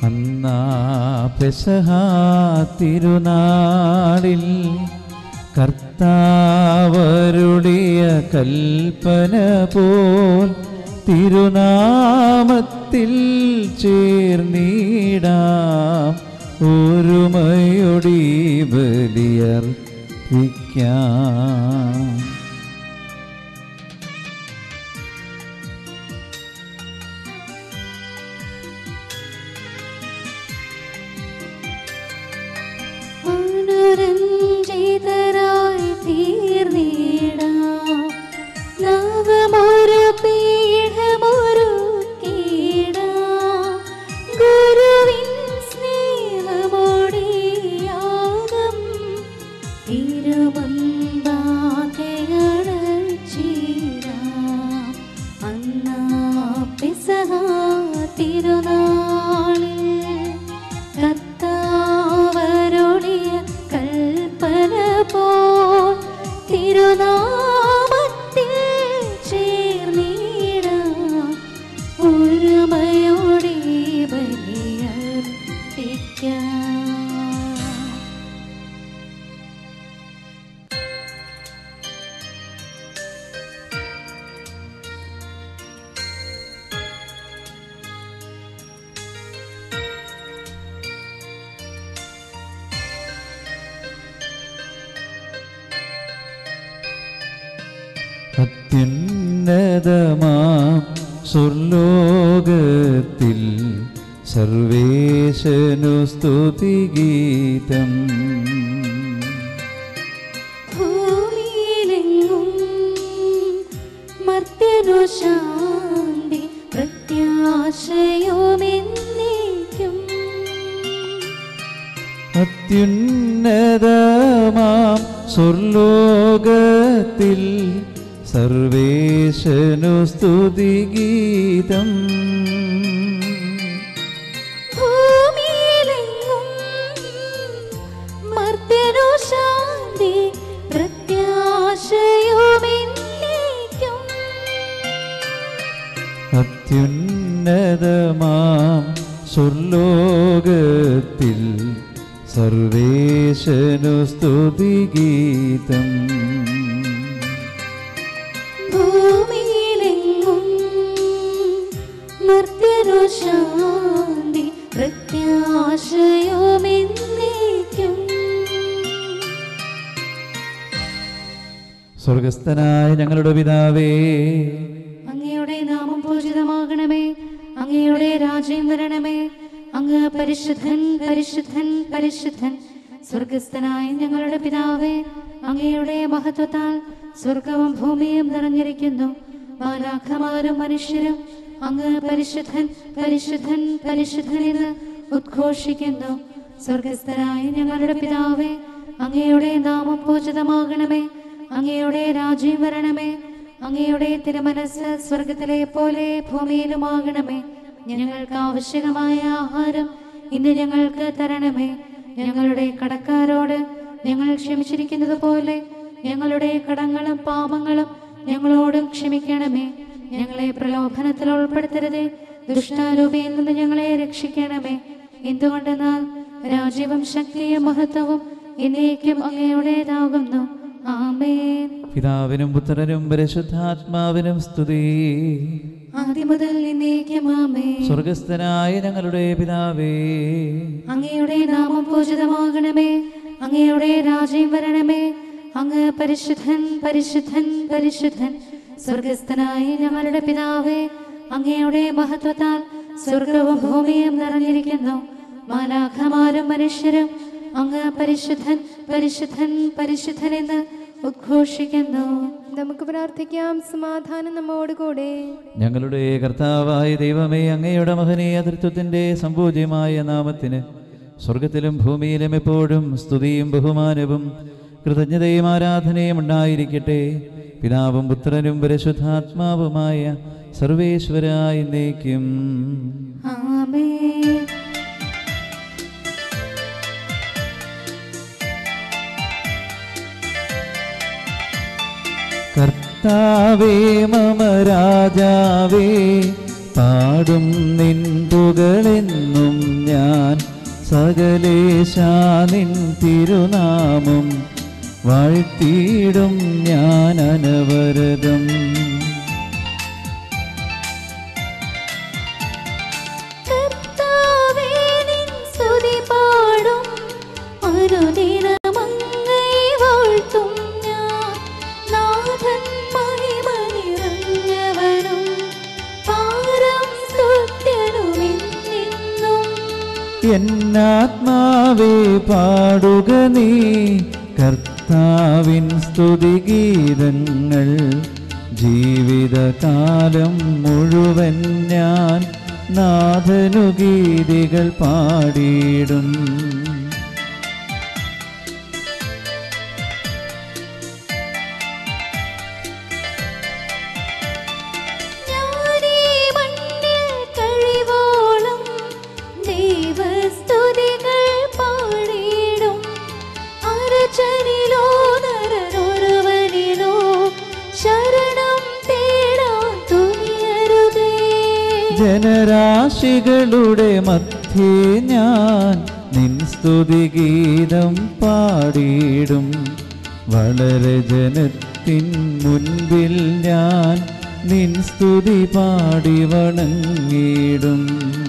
അന്നാ പെസഹ തിരുനാളിൽ കർത്താവരുളിയ കൽപ്പന പോൽ തിരുനാമത്തിൽ ചേർന്നിടാം ഒരുമയൊടി ബലിയർപ്പിക്കാം അനുരഞ്ജിതരായി തീർന്നിടാം നവമൊരു പീഠമൊരുക്കിടാം ഗുരുവിൻ സ്നേഹമൊടിയാകം തിരുവമ്പാകയടച്ചിടാം അന്നാ പെസഹ തിരുനാളിൽ കർത്താവരുളിയ കൽപ്പന പോൽ തിരുനാമത്തിൽ ചേർന്നിടാം ഒരുമയോടെ ബലിയർപ്പിക്കാം അത്യുന്നതമാം സ്വർലോകത്തിൽ സർവേശനു സ്തുതിഗീതം ഭൂമിയിലെങ്ങും മർത്യനു ശാന്തി പ്രത്യാശയുമെന്നേക്കും അത്യുന്നതമാം സ്വർലോകത്തിൽ സർവേശനു സ്തുതിഗീതം ഭൂമിയിലെങ്ങും മർത്യനു ശാന്തി പ്രത്യാശയുമെന്നേക്കും അത്യുന്നതമാം സ്വർലോകത്തിൽ സർവേശനു സ്തുതിഗീതം ഭൂമിയിലെങ്ങും മർത്യനു ശാന്തി പ്രത്യാശയുമെന്നേക്കും സ്വർഗസ്ഥനായ ഞങ്ങളുടെ പിതാവേ അങ്ങയുടെ നാമം പൂജിതമാകണമേ അങ്ങയുടെ രാജ്യം വരണമേ അങ്ങ് പരിശുദ്ധൻ പരിശുദ്ധൻ പരിശുദ്ധൻ സ്വർഗസ്ഥനായ ഞങ്ങളുടെ പിതാവേ അങ്ങയുടെ മഹത്വത്താൽ സ്വർഗവും ഭൂമിയും നിറഞ്ഞിരിക്കുന്നു മാലാഖമാരും മനുഷ്യരും അങ്ങ് പരിശുദ്ധൻ പരിശുദ്ധൻ പരിശുദ്ധൻ എന്ന് ഉദ്ഘോഷിക്കുന്നു സ്വർഗസ്ഥനായ ഞങ്ങളുടെ പിതാവേ അങ്ങയുടെ നാമം പൂജിതമാകണമേ അങ്ങയുടെ രാജ്യം വരണമേ അങ്ങയുടെ തിരുമനസ് സ്വർഗത്തിലെ പോലെ ഭൂമിയിലുമാകണമേ ഞങ്ങൾക്ക് ആവശ്യകമായ ആഹാരം ഇന്ന് ഞങ്ങൾക്ക് തരണമേ ഞങ്ങളുടെ കടക്കാരോട് ഞങ്ങൾ ക്ഷമിച്ചിരിക്കുന്നത് പോലെ ഞങ്ങളുടെ കടങ്ങളും പാപങ്ങളും ഞങ്ങളോടും ക്ഷമിക്കണമേ ഞങ്ങളെ പ്രലോഭനത്തിൽ ഉൾപ്പെടുത്തരുതേ ദുഷ്ടാരൂപിയിൽ നിന്ന് ഞങ്ങളെ രക്ഷിക്കണമേ എന്തുകൊണ്ടെന്നാൽ രാജ്യവും ശക്തിയും മഹത്വവും എന്നേക്കും അങ്ങയുടേതാകുന്നു ആമേൻ പിതാവിനും പുത്രനും പരിശുദ്ധാത്മാവിനും സ്തുതി ആദ്യം മുതൽ എന്നേക്കും ആമേൻ സ്വർഗസ്ഥനായ ഞങ്ങളുടെ പിതാവേ അങ്ങയുടെ നാമം പൂജിതമാകണമേ അങ്ങയുടെ രാജ്യം വരണമേ അങ്ങ് പരിശുദ്ധൻ പരിശുദ്ധൻ പരിശുദ്ധൻ സ്വർഗസ്ഥനായ ഞങ്ങളുടെ പിതാവേ അങ്ങയുടെ മഹത്വത്താൽ സ്വർഗവും ഭൂമിയും നിറഞ്ഞിരിക്കുന്നു മാലാഖമാരും മനുഷ്യരും അങ്ങ് പരിശുദ്ധൻ പരിശുദ്ധൻ പരിശുദ്ധൻ എന്ന് ഉദ്ഘോഷിക്കുന്നു നമുക്ക് പ്രാർത്ഥിക്കാം സമാധാനം നമ്മോടുകൂടെ ഞങ്ങളുടെ കർത്താവായ ദൈവമേ അങ്ങയുടെ മഹനീയ തൃത്വത്തിൻ്റെ സമ്പൂജ്യമായ നാമത്തിന് സ്വർഗത്തിലും ഭൂമിയിലും എപ്പോഴും സ്തുതിയും ബഹുമാനവും കൃതജ്ഞതയും ആരാധനയും ഉണ്ടായിരിക്കട്ടെ പിതാവും പുത്രനും പരിശുദ്ധാത്മാവുമായ സർവേശ്വരായി എന്നേക്കും ആമേൻ കർത്താവേ മമ രാജാവേ പാടും നിൻപുകളെന്നും ഞാൻ സകലേശാനിൻ തിരുനാമം വാഴ്ത്തിയിടും ഞാൻ അനവരതം കർത്താവേ നിൻ സ്തുതി പാടും അനുദിനമങ്ങേ വാഴ്ത്തും ഞാൻ നാഥൻ മഹിമ നിറഞ്ഞവനും പാരം സ്തുത്യനുമെന്നെന്നും എന്നാത്മാവേ പാടുക നീ കർത്താവിൻ സ്തുതിഗീതങ്ങൾ ജീവിതകാലം മുഴുവൻ ഞാൻ നാഥനു ഗീതികൾ പാടിയിടും ഞാനീ മണ്ണിൽ കഴിവോളം ദൈവസ്തുതികൾ പാടിയിടും അരച്ചനിലോ നരനൊരുവനിലോ ശരണം തേടാൻ തുനിയരുതേ ജനരാശികളുടെ മധ്യേ ഞാൻ നിൻ സ്തുതിഗീതം പാടിയിടും വളരെ ജനത്തിൻ മുൻപിൽ ഞാൻ നിൻ സ്തുതി പാടി വണങ്ങിയിടും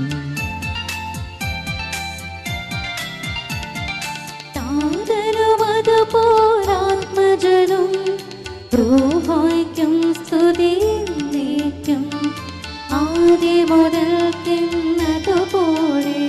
താതനും അതുപോലാത്മജനും റൂഹായ്ക്കും സ്തുതി നീക്കും ആദ്യ മുതൽക്കുന്നതുപോലെ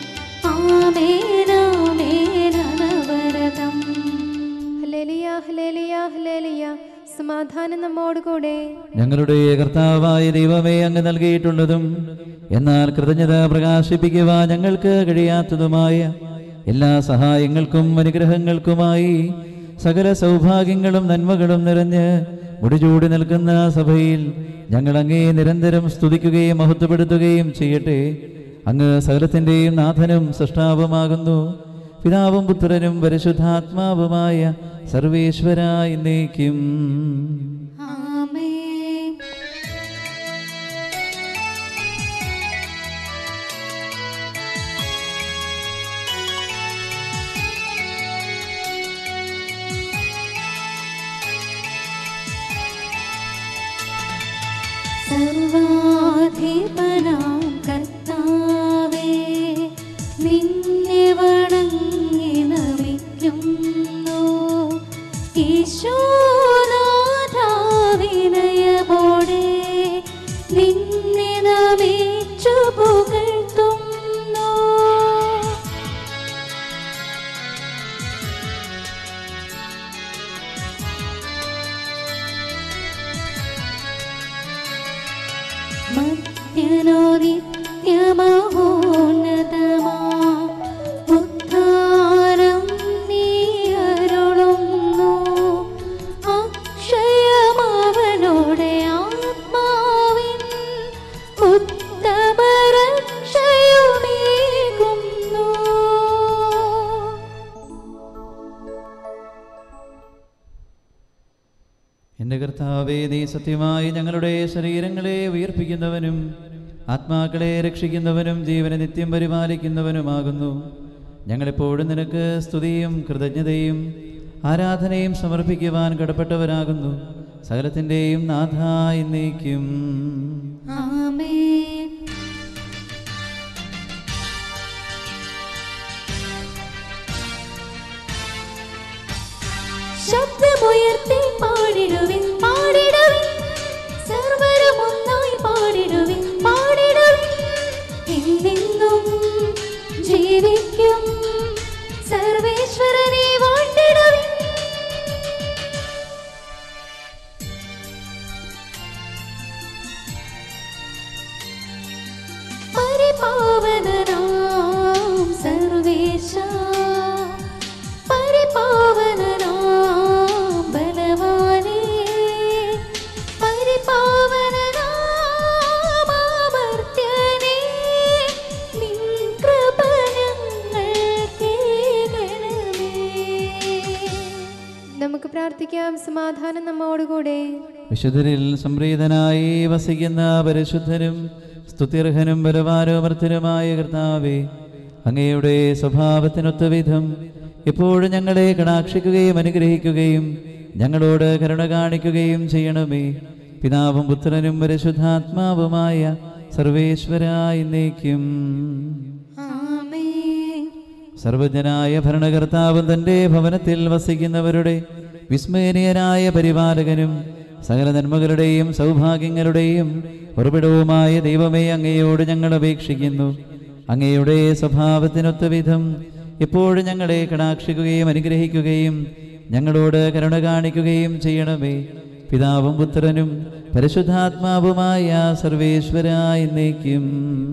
ആമേനാമേനവരതം ഹല്ലേലൂയ ഹല്ലേലൂയ ഹല്ലേലൂയ സമാധാനം നമ്മോടുകൂടെ ഞങ്ങളുടെ കർത്താവായ ദൈവമേ അങ്ങ് നൽകിയിട്ടുള്ളതും എന്നാൽ കൃതജ്ഞത പ്രകാശിപ്പിക്കുവാൻ ഞങ്ങൾക്ക് കഴിയാത്തതുമായ എല്ലാ സഹായങ്ങൾക്കും അനുഗ്രഹങ്ങൾക്കുമായി സകല സൗഭാഗ്യങ്ങളും നന്മകളും നിറഞ്ഞ് മുടിചൂടി നിൽക്കുന്ന സഭയിൽ ഞങ്ങൾ അങ്ങേ നിരന്തരം സ്തുതിക്കുകയും മഹത്വപ്പെടുത്തുകയും ചെയ്യട്ടെ അങ്ങ് സകലത്തിൻ്റെയും നാഥനും സൃഷ്ടാവുമാകുന്നു പിതാവും പുത്രനും പരിശുദ്ധാത്മാവുമായ സർവേശ്വര എന്നേക്കും ആമേൻ സർവാധിപനാം കർത്താവേ നിന്നെ വണങ്ങി നമിക്കുന്നു ഈശോനാഥാവിനയമോടെ നിന്നെ നമിച്ചു പുകഴ്ത്തുന്നു മധ്യനോ നിത്യമഹോന്നതമാ ഉദ്ധാരം നീ അരുളുന്നു അക്ഷയമവനോടെ ആത്മാവിൻ ഉത്തമരക്ഷയുമേകുന്നു എൻ്റെ കർത്താവേ നീ സത്യമായി ഞങ്ങളുടെ ശരീരങ്ങളെ ഉയർപ്പിക്കുന്നവനും ആത്മാക്കളെ രക്ഷിക്കുന്നവനും ജീവനെ നിത്യം പരിപാലിക്കുന്നവനുമാകുന്നു ഞങ്ങളെപ്പോഴും നിനക്ക് സ്തുതിയും കൃതജ്ഞതയും ആരാധനയും സമർപ്പിക്കുവാൻ കടപ്പെട്ടവരാകുന്നു സകലത്തിൻ്റെയും നാഥ എന്നേക്കും ആമേൻ ശബ്ദമുയർത്തി പാടിടുവിൻ പാടിടുവിൻ സർവരും ഒന്നായി പാടിടുവിൻ പാടിടുവിൻ എന്നെന്നും ജീവിക്കും സർവേശ്വരനെ വാഴ്ത്തിടുവിൻ പരിപാവനനാം സർവേശ പരിപാവനനാം ബലവാനേ പരിപാവനനാം അമർത്യനേ നിൻ കൃപ ഞങ്ങൾക്കേകണമേ നമുക്ക് പ്രാർത്ഥിക്കാം സമാധാനം നമ്മോടുകൂടെ വിശുദ്ധരിൽ സംപ്രീതനായി വസിക്കുന്ന പരിശുദ്ധനും സ്തുത്യർഹനും ബലവാരോമർത്തനുമായ കർത്താവേ അങ്ങയുടെ സ്വഭാവത്തിനൊത്ത വിധം എപ്പോഴും ഞങ്ങളെ കടാക്ഷിക്കുകയും അനുഗ്രഹിക്കുകയും ഞങ്ങളോട് കരുണ കാണിക്കുകയും ചെയ്യണമേ പിതാവും പുത്രനും പരിശുദ്ധാത്മാവുമായ സർവേശ്വരായി എന്നേക്കും ആമേൻ സർവജ്ഞനായ ഭരണകർത്താവും തൻ്റെ ഭവനത്തിൽ വസിക്കുന്നവരുടെ വിസ്മയനീയനായ പരിപാലകനും സകല നന്മകളുടെയും സൗഭാഗ്യങ്ങളുടെയും ഉറവിടവുമായ ദൈവമേ അങ്ങയോട് ഞങ്ങൾ അപേക്ഷിക്കുന്നു അങ്ങയുടെ സ്വഭാവത്തിനൊത്ത വിധം എപ്പോഴും ഞങ്ങളെ കടാക്ഷിക്കുകയും അനുഗ്രഹിക്കുകയും ഞങ്ങളോട് കരുണ കാണിക്കുകയും ചെയ്യണമേ പിതാവും പുത്രനും പരിശുദ്ധാത്മാവുമായ സർവേശ്വരായി എന്നേക്കും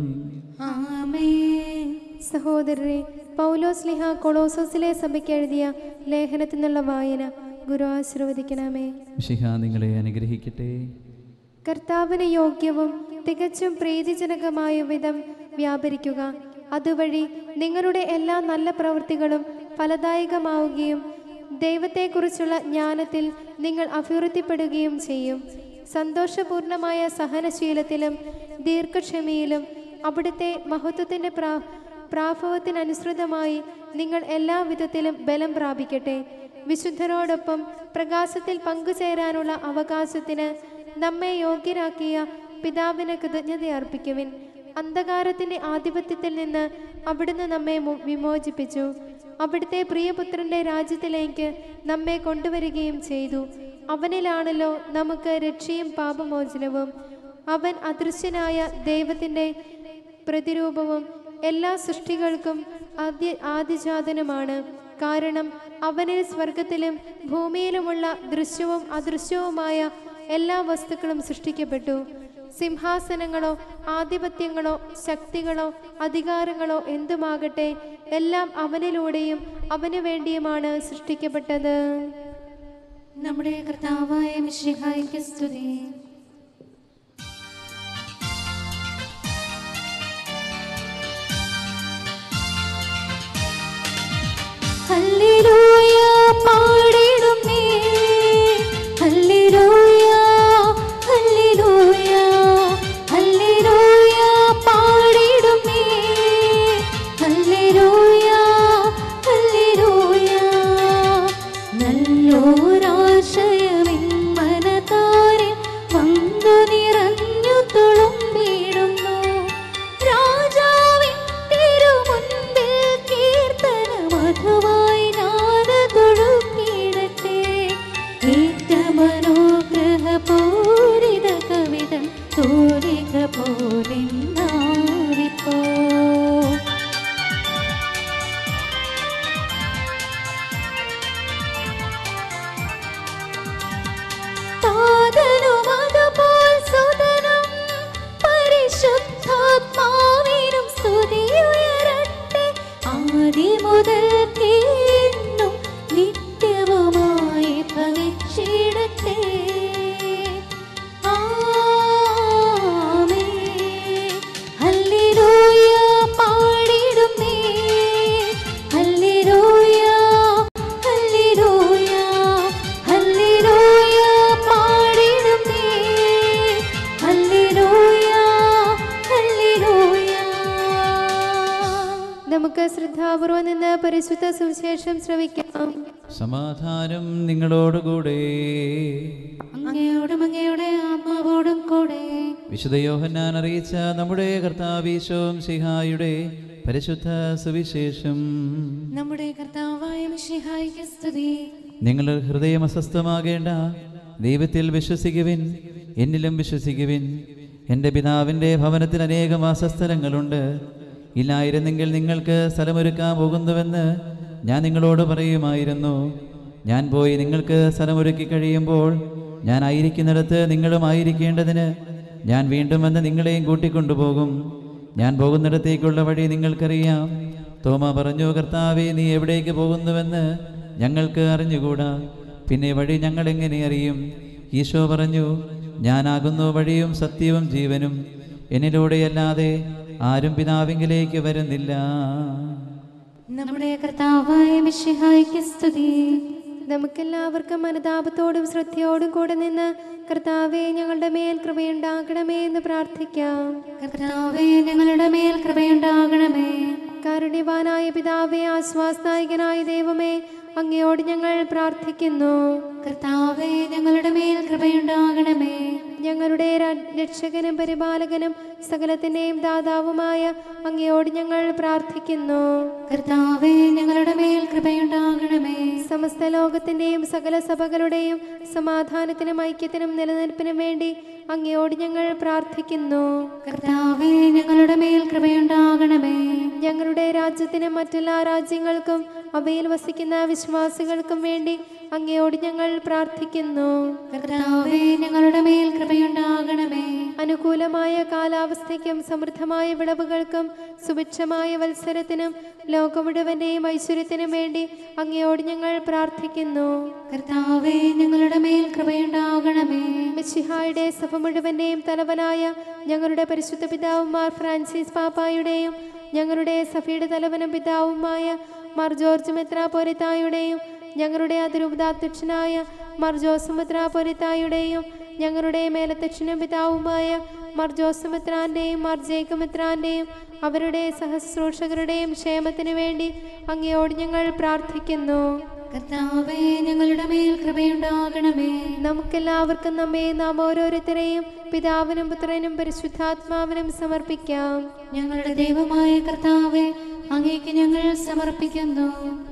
ആമേൻ സഹോദരരെ പൗലോസ് ലിഹ കൊളോസോസിലെ സഭയ്ക്ക് എഴുതിയ ലേഖനത്തിൽ നിന്നുള്ള വായന ഗുരു ആശീർവദിക്കണമേ മിശിഹ നിങ്ങളെ അനുഗ്രഹിക്കട്ടെ കർത്താവിന് യോഗ്യവും തികച്ചും പ്രീതിജനകമായ വിധം വ്യാപരിക്കുക അതുവഴി നിങ്ങളുടെ എല്ലാ നല്ല പ്രവൃത്തികളും ഫലദായകമാവുകയും ദൈവത്തെക്കുറിച്ചുള്ള ജ്ഞാനത്തിൽ നിങ്ങൾ അഭിവൃദ്ധിപ്പെടുകയും ചെയ്യും സന്തോഷപൂർണമായ സഹനശീലത്തിലും ദീർഘക്ഷമയിലും അവിടുത്തെ മഹത്വത്തിൻ്റെ പ്രാ പ്രാഭവത്തിനനുസൃതമായി നിങ്ങൾ എല്ലാ വിധത്തിലും ബലം പ്രാപിക്കട്ടെ വിശുദ്ധരോടൊപ്പം പ്രകാശത്തിൽ പങ്കുചേരാനുള്ള അവകാശത്തിന് നമ്മെ യോഗ്യരാക്കിയ പിതാവിന് കൃതജ്ഞത അർപ്പിക്കുവിൻ അന്ധകാരത്തിന്റെ ആധിപത്യത്തിൽ നിന്ന് അവിടുന്ന് നമ്മെ മു- വിമോചിപ്പിച്ചു അവിടുത്തെ പ്രിയപുത്രന്റെ രാജ്യത്തിലേക്ക് നമ്മെ കൊണ്ടുവരികയും ചെയ്തു അവനിലാണല്ലോ നമുക്ക് രക്ഷയും പാപമോചനവും അവൻ അദൃശ്യനായ ദൈവത്തിന്റെ പ്രതിരൂപവും എല്ലാ സൃഷ്ടികൾക്കും ആദ്യ ആദിജാതനുമാണ് കാരണം അവനിൽ സ്വർഗത്തിലും ഭൂമിയിലുമുള്ള ദൃശ്യവും അദൃശ്യവുമായ എല്ലാ വസ്തുക്കളും സൃഷ്ടിക്കപ്പെട്ടു സിംഹാസനങ്ങളോ ആധിപത്യങ്ങളോ ശക്തികളോ അധികാരങ്ങളോ എന്തുമാകട്ടെ എല്ലാം അവനിലൂടെയും അവനു വേണ്ടിയുമാണ് സൃഷ്ടിക്കപ്പെട്ടത് നമ്മുടെ കർത്താവായ മിശിഹായ്ക്ക് സ്തുതി ഹല്ലേലൂയ പാടിടുന്നേ ഹല്ലേലൂയ ഹല്ലേലൂയ ഹല്ലേലൂയ പാടിടുന്നേ ഹല്ലേലൂയ ഹല്ലേലൂയ നല്ലോരാശയമിൻ മനതാരിൽ വന്നു നിറഞ്ഞു തുളുമ്പിടുന്നു രാജാവിൻ തിരുമുൻപിൽ കീർത്തന മധുവായി ഞാനതൊഴുക്കിടട്ടെ ഏറ്റമനോഗ്രഹപൂരിത കവിതം തോരിക പോലെന്നാവിപ്പോ താതനും അതുപോൽ സുതനും പരിശുദ്ധാത്മാവിനും സ്തുതിയുയരട്ടെ ആദി മുതൽ എന്നും നിത്യവുമായി ഭവിച്ചിടട്ടെ ആമേൻ. ഹല്ലേലൂയ പാടിടുന്നേ ഹല്ലേലൂയ ഹല്ലേലൂയ ഹല്ലേലൂയ പാടിടുന്നേ ഹല്ലേലൂയ ഹല്ലേലൂയ നമുക്ക് ശ്രദ്ധാപൂർവം നിന്ന് പരിശുദ്ധ സുവിശേഷം ശ്രവിക്കാം സമാധാനം നിങ്ങളോടുകൂടെ അങ്ങയോടും അങ്ങയുടെ ആത്മാവോടും കൂടെ വിശുദ്ധ യോഹന്നാൻ അറിയിച്ച നമ്മുടെ കർത്താവീശോം സിഹായുടെ പരിശുദ്ധ സുവിശേഷം നമ്മുടെ കർത്താവായ മിശിഹായിക്ക് സ്തുതി നിങ്ങൾ ഹൃദയം അസ്വസ്ഥമാകേണ്ട ദൈവത്തിൽ വിശ്വസിക്കുവിൻ എന്നിലും വിശ്വസിക്കുവിൻ എൻ്റെ പിതാവിൻ്റെ ഭവനത്തിൽ അനേകം വാസസ്ഥലങ്ങളുണ്ട് ഇല്ലായിരുന്നെങ്കിൽ നിങ്ങൾക്ക് സ്ഥലമൊരുക്കാൻ പോകുന്നുവെന്ന് ഞാൻ നിങ്ങളോട് പറയുമായിരുന്നു ഞാൻ പോയി നിങ്ങൾക്ക് സ്ഥലമൊരുക്കി കഴിയുമ്പോൾ ഞാൻ ആയിരിക്കുന്നിടത്ത് നിങ്ങളും ആയിരിക്കേണ്ടതിന് ഞാൻ വീണ്ടും വന്ന് നിങ്ങളെയും കൂട്ടിക്കൊണ്ടുപോകും ഞാൻ പോകുന്നിടത്തേക്കുള്ള വഴി നിങ്ങൾക്കറിയാം തോമ പറഞ്ഞു കർത്താവെ നീ എവിടേക്ക് പോകുന്നുവെന്ന് ഞങ്ങൾക്ക് അറിഞ്ഞുകൂടാ പിന്നെ വഴി ഞങ്ങൾ എങ്ങനെ അറിയും ഈശോ പറഞ്ഞു ഞാനാകുന്നു വഴിയും സത്യവും ജീവനും എന്നിലൂടെയല്ലാതെ ആരും പിതാവിങ്കിലേക്ക് വരുന്നില്ല നമ്മുടെ കർത്താവായ മിശിഹായിക്ക് സ്തുതി നമുക്കെല്ലാവർക്കും അനുതാപത്തോടും ശ്രദ്ധയോടും കൂടെ നിന്ന് കർത്താവെ ഞങ്ങളുടെ മേൽ കൃപയുണ്ടാകണമേ എന്ന് പ്രാർത്ഥിക്കാം കർത്താവേ ഞങ്ങളുടെ മേൽ കൃപയുണ്ടാകണമേ കാരുണ്യവാനായ പിതാവേ ആശ്വാസനായകനായ ദൈവമേ അങ്ങയോട് ഞങ്ങൾ പ്രാർത്ഥിക്കുന്നു കർത്താവേ ഞങ്ങളുടെ മേൽ കൃപയുണ്ടാകണമേ ഞങ്ങളുടെ ര- രക്ഷകനും പരിപാലകനും സകലത്തിൻ്റെയും ദാതാവുമായ അങ്ങയോട് ഞങ്ങൾ പ്രാർത്ഥിക്കുന്നു കർത്താവേ ഞങ്ങളുടെ മേൽ കൃപയുണ്ടാകണമേ സമസ്ത ലോകത്തിൻ്റെയും സകല സഭകളുടെയും സമാധാനത്തിനും ഐക്യത്തിനും നിലനിൽപ്പിനും വേണ്ടി അങ്ങയോട് ഞങ്ങൾ പ്രാർത്ഥിക്കുന്നു കർത്താവേ ഞങ്ങളുടെ മേൽ കൃപയുണ്ടാകണമേ ഞങ്ങളുടെ രാജ്യത്തിനും മറ്റെല്ലാ രാജ്യങ്ങൾക്കും അവയിൽ വസിക്കുന്ന വിശ്വാസികൾക്കും വേണ്ടി അങ്ങയോട് ഞങ്ങൾ പ്രാർത്ഥിക്കുന്നു കർത്താവേ ഞങ്ങളുടെ മേൽ കൃപയുണ്ടാകണമേ അനുകൂലമായ കാലാവസ്ഥയ്ക്കും സമൃദ്ധമായ വിളവുകൾക്കും സുഭിക്ഷമായ വത്സരത്തിനും ലോകം മുഴുവൻ്റെയും ഐശ്വര്യത്തിനും വേണ്ടി അങ്ങയോട് ഞങ്ങൾ പ്രാർത്ഥിക്കുന്നു കർത്താവേ ഞങ്ങളുടെ മേൽ കൃപയുണ്ടാകണമേ മിശിഹായുടെ സഭ മുഴുവൻ്റെയും തലവനായ ഞങ്ങളുടെ പരിശുദ്ധ പിതാവുമാർ ഫ്രാൻസിസ് പാപ്പായുടെയും ഞങ്ങളുടെ സഭയുടെ തലവനും പിതാവുമായ മാർ ജോർജ് മെത്രാപൊരിത്തായുടെയും ഞങ്ങളുടെ അതിരൂപതാധ്യക്ഷനായ മാർ ജോസ് മെത്രാപൊരിത്തായുടെയും ഞങ്ങളുടെ മേലധ്യക്ഷനും പിതാവുമായ മാർ ജോസ് മെത്രാൻ്റെയും മാർ ജേക്കബ് മെത്രാൻ്റെയും അവരുടെ സഹശുശ്രൂഷകരുടെയും ക്ഷേമത്തിനു വേണ്ടി അങ്ങയോട് ഞങ്ങൾ പ്രാർത്ഥിക്കുന്നു കർത്താവേ ഞങ്ങളുടെ മേൽ കൃപയുണ്ടാകണമേ നമുക്കെല്ലാവർക്കും നമ്മെ നാം ഓരോരുത്തരെയും പിതാവിനും പുത്രനും പരിശുദ്ധാത്മാവിനും സമർപ്പിക്കാം ഞങ്ങളുടെ ദൈവമായ കർത്താവേ അങ്ങേക്ക് ഞങ്ങൾ സമർപ്പിക്കുന്നു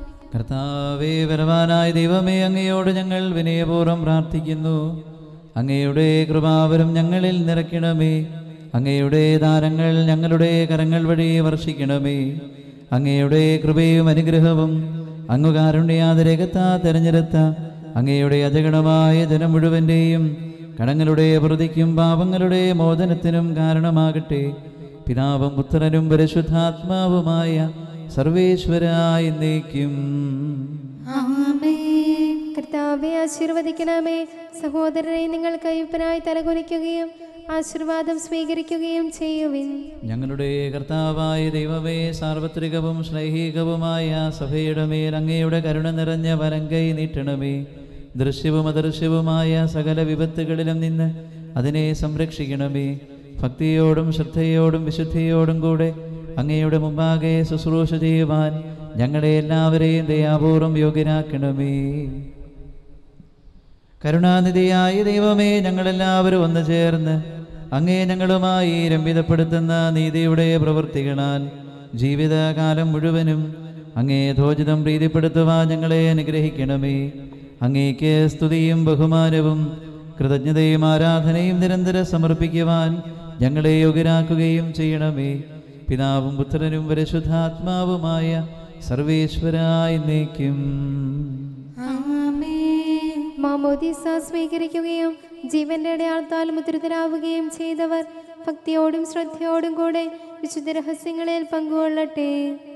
കർത്താവേ പരമാനായ ദൈവമേ അങ്ങയോട് ഞങ്ങൾ വിനയപൂർവ്വം പ്രാർത്ഥിക്കുന്നു അങ്ങയുടെ കൃപാവരം ഞങ്ങളിൽ നിറയ്ക്കണമേ അങ്ങയുടെ ദാനങ്ങൾ ഞങ്ങളുടെ കരങ്ങൾ വഴി വർഷിക്കണമേ അങ്ങയുടെ കൃപയും അനുഗ്രഹവും അങ്ങ് കാരുണ്യാതിരകത്താ തെരഞ്ഞെടുത്ത അങ്ങയുടെ അജഗണമായ ജനം മുഴുവൻ്റെയും കടങ്ങളുടെ പ്രതിക്കും പാപങ്ങളുടെ മോചനത്തിനും കാരണമാകട്ടെ പിതാവും പുത്രനും പരിശുദ്ധാത്മാവുമായ സർവേശ്വരായ എന്നേക്കും ആമേൻ കർത്താവെ ആശീർവദിക്കണമേ സഹോദരരെ നിങ്ങൾ കയ്പനായി തലകുനിക്കുകയും ആശീർവാദം സ്വീകരിക്കുകയും ചെയ്യുവിൻ ഞങ്ങളുടെ കർത്താവായ ദൈവമേ സാർവത്രികവും ശ്ലൈഹികവുമായ സഭയുടെ മേൽ അങ്ങയുടെ കരുണ നിറഞ്ഞ വലങ്കൈ നീട്ടണമേ ദൃശ്യവും അദൃശ്യവുമായ സകല വിപത്തുകളിലും നിന്ന് അതിനെ സംരക്ഷിക്കണമേ ഭക്തിയോടും ശ്രദ്ധയോടും വിശുദ്ധിയോടും കൂടെ അങ്ങയുടെ മുമ്പാകെ ശുശ്രൂഷ ചെയ്യുവാൻ ഞങ്ങളെ എല്ലാവരെയും ദയാപൂർവം യോഗ്യരാക്കണമേ കരുണാനിധിയായ ദൈവമേ ഞങ്ങളെല്ലാവരും ഒന്ന് ചേർന്ന് അങ്ങേ ഞങ്ങളുമായി രമ്പിതപ്പെടുത്തുന്ന നീതിയുടെ പ്രവൃത്തികളാൽ ജീവിതകാലം മുഴുവനും അങ്ങേ ധോജിതം പ്രീതിപ്പെടുത്തുവാൻ ഞങ്ങളെ അനുഗ്രഹിക്കണമേ അങ്ങേക്ക് സ്തുതിയും ബഹുമാനവും കൃതജ്ഞതയും ആരാധനയും നിരന്തരം സമർപ്പിക്കുവാൻ ഞങ്ങളെ യോഗ്യരാക്കുകയും ചെയ്യണമേ പിതാവും പുത്രനും പരിശുദ്ധാത്മാവുമായ സർവേശ്വരായ എന്നേക്കും ആമേൻ മാമോദീസ സ്വീകരിക്കുകയും ജീവന്റെ അടയാളത്താൽ മുദ്രിതരാവുകയും ചെയ്തവർ ഭക്തിയോടും ശ്രദ്ധയോടും കൂടെ വിശുദ്ധ രഹസ്യങ്ങളിൽ പങ്കുകൊള്ളട്ടെ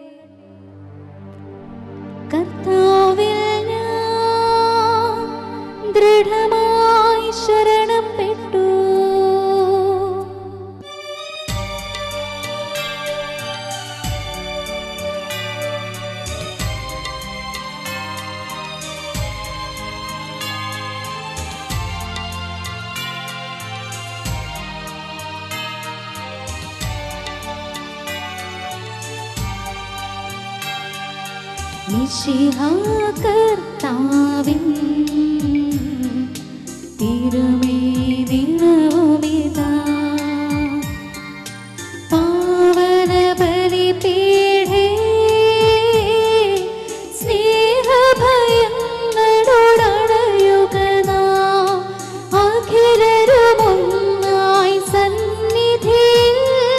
കർത്താവിൽ ഞാൻ ദൃഢമായി ശരണപ്പെട്ടു മിശിഹാ കർത്താവിൻ തിരുമേനിറവുമിതാ പാവന ബലിപീഠേ സ്നേഹഭയങ്ങളോടണയുക നാം അഖിലരുമൊന്നായി സന്നിധിയിൽ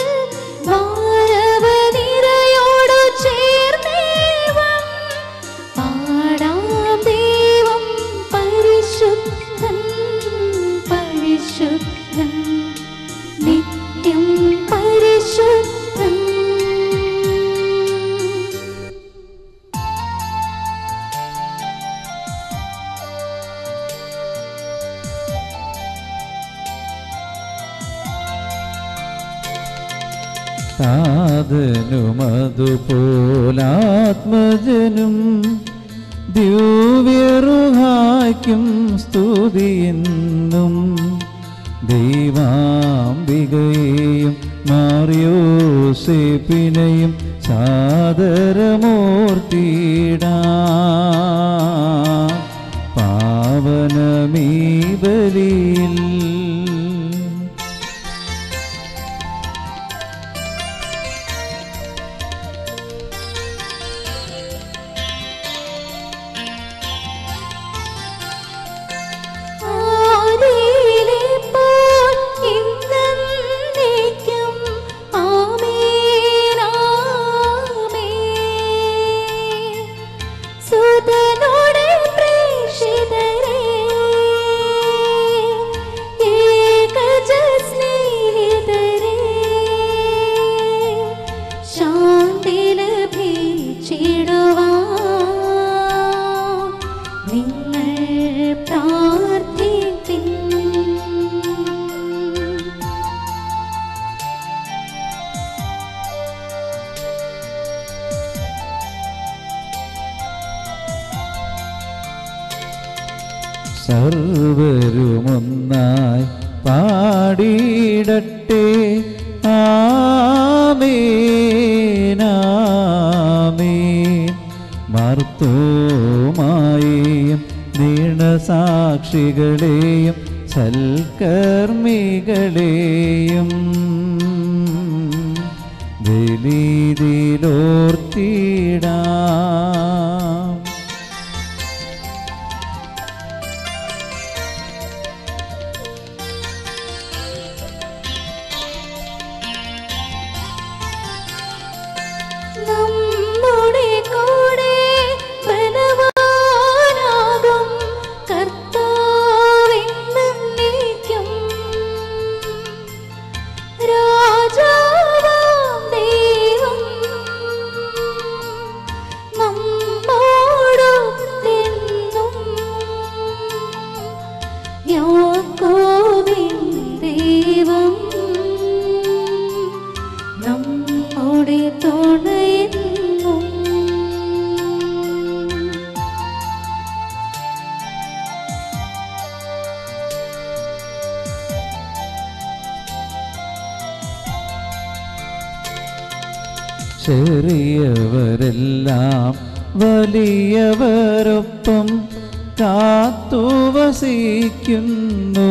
മാനവനിരയോടു ചേർന്നേവം പാടാം ദൈവം പരിശുദ്ധൻ പരിശുദ്ധൻ നിത്യം പരിശുദ്ധൻ താതനുമതുപോലാത്മജനും ദിവ്യറുഹായ്ക്കും സ്തുതിയെന്നും ദൈവാംബികയെയും മാറിയോസേപ്പിനെയും സാദരമൂർത്തിടാ പാവനമീ ബലിയിൽ ആദിയിലെ പോൽ ഇന്നെന്നേക്കും ആമേൻ ആമേൻ സുതനോടെ പ്രേക്ഷിതരേ ഏകജ സ്നേഹിതരേ ശാന്തി ലഭിച്ചിടുവാൻ നിങ്ങൾ പ്രാർത്ഥിപ്പിൻ സർവരുമൊന്നായി പാടിയിടട്ടെ ആമേനാമേൻ മർത്തോമായെയും നീണസാക്ഷികളെയും സൽക്കർമ്മികളെയും ബലിതിലോർത്തിടാം നമ്മുടെ കൂടെ ബലവാനാകും കർത്താവെന്നേക്കും രാജാവാം ദൈവം നമ്മോടൊത്തെന്നും യാക്കോബിൻ ദൈവം നമ്മുടെ തുണയെന്നും ചെറിയവരെല്ലാം വലിയവരൊപ്പം കാത്തുവസിക്കുന്നു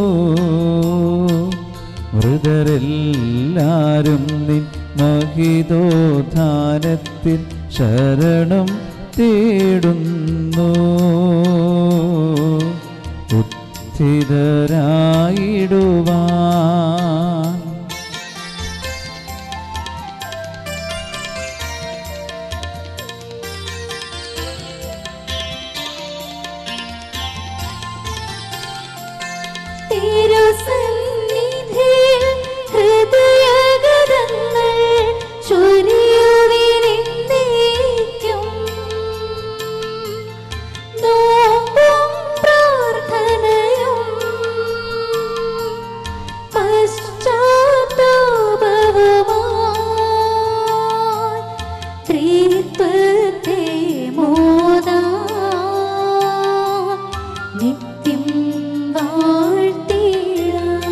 മൃതരെല്ലാരും നിൻ മഹിതോധാനത്തിൽ ശരണം തേടുന്നു ഉത്ഥിതരായിടുവാൻ തിരുസന്നിധിയിൽ ഹൃദയഗതങ്ങൾ ചൊരിയുവിനെന്നേക്കും. നോമ്പും പ്രാർത്ഥനയും പശ്ചാത്താപവുമായി ത്രിത്വത്തെ മോദാൻ നിത്യം വാഴ്ത്തിടാം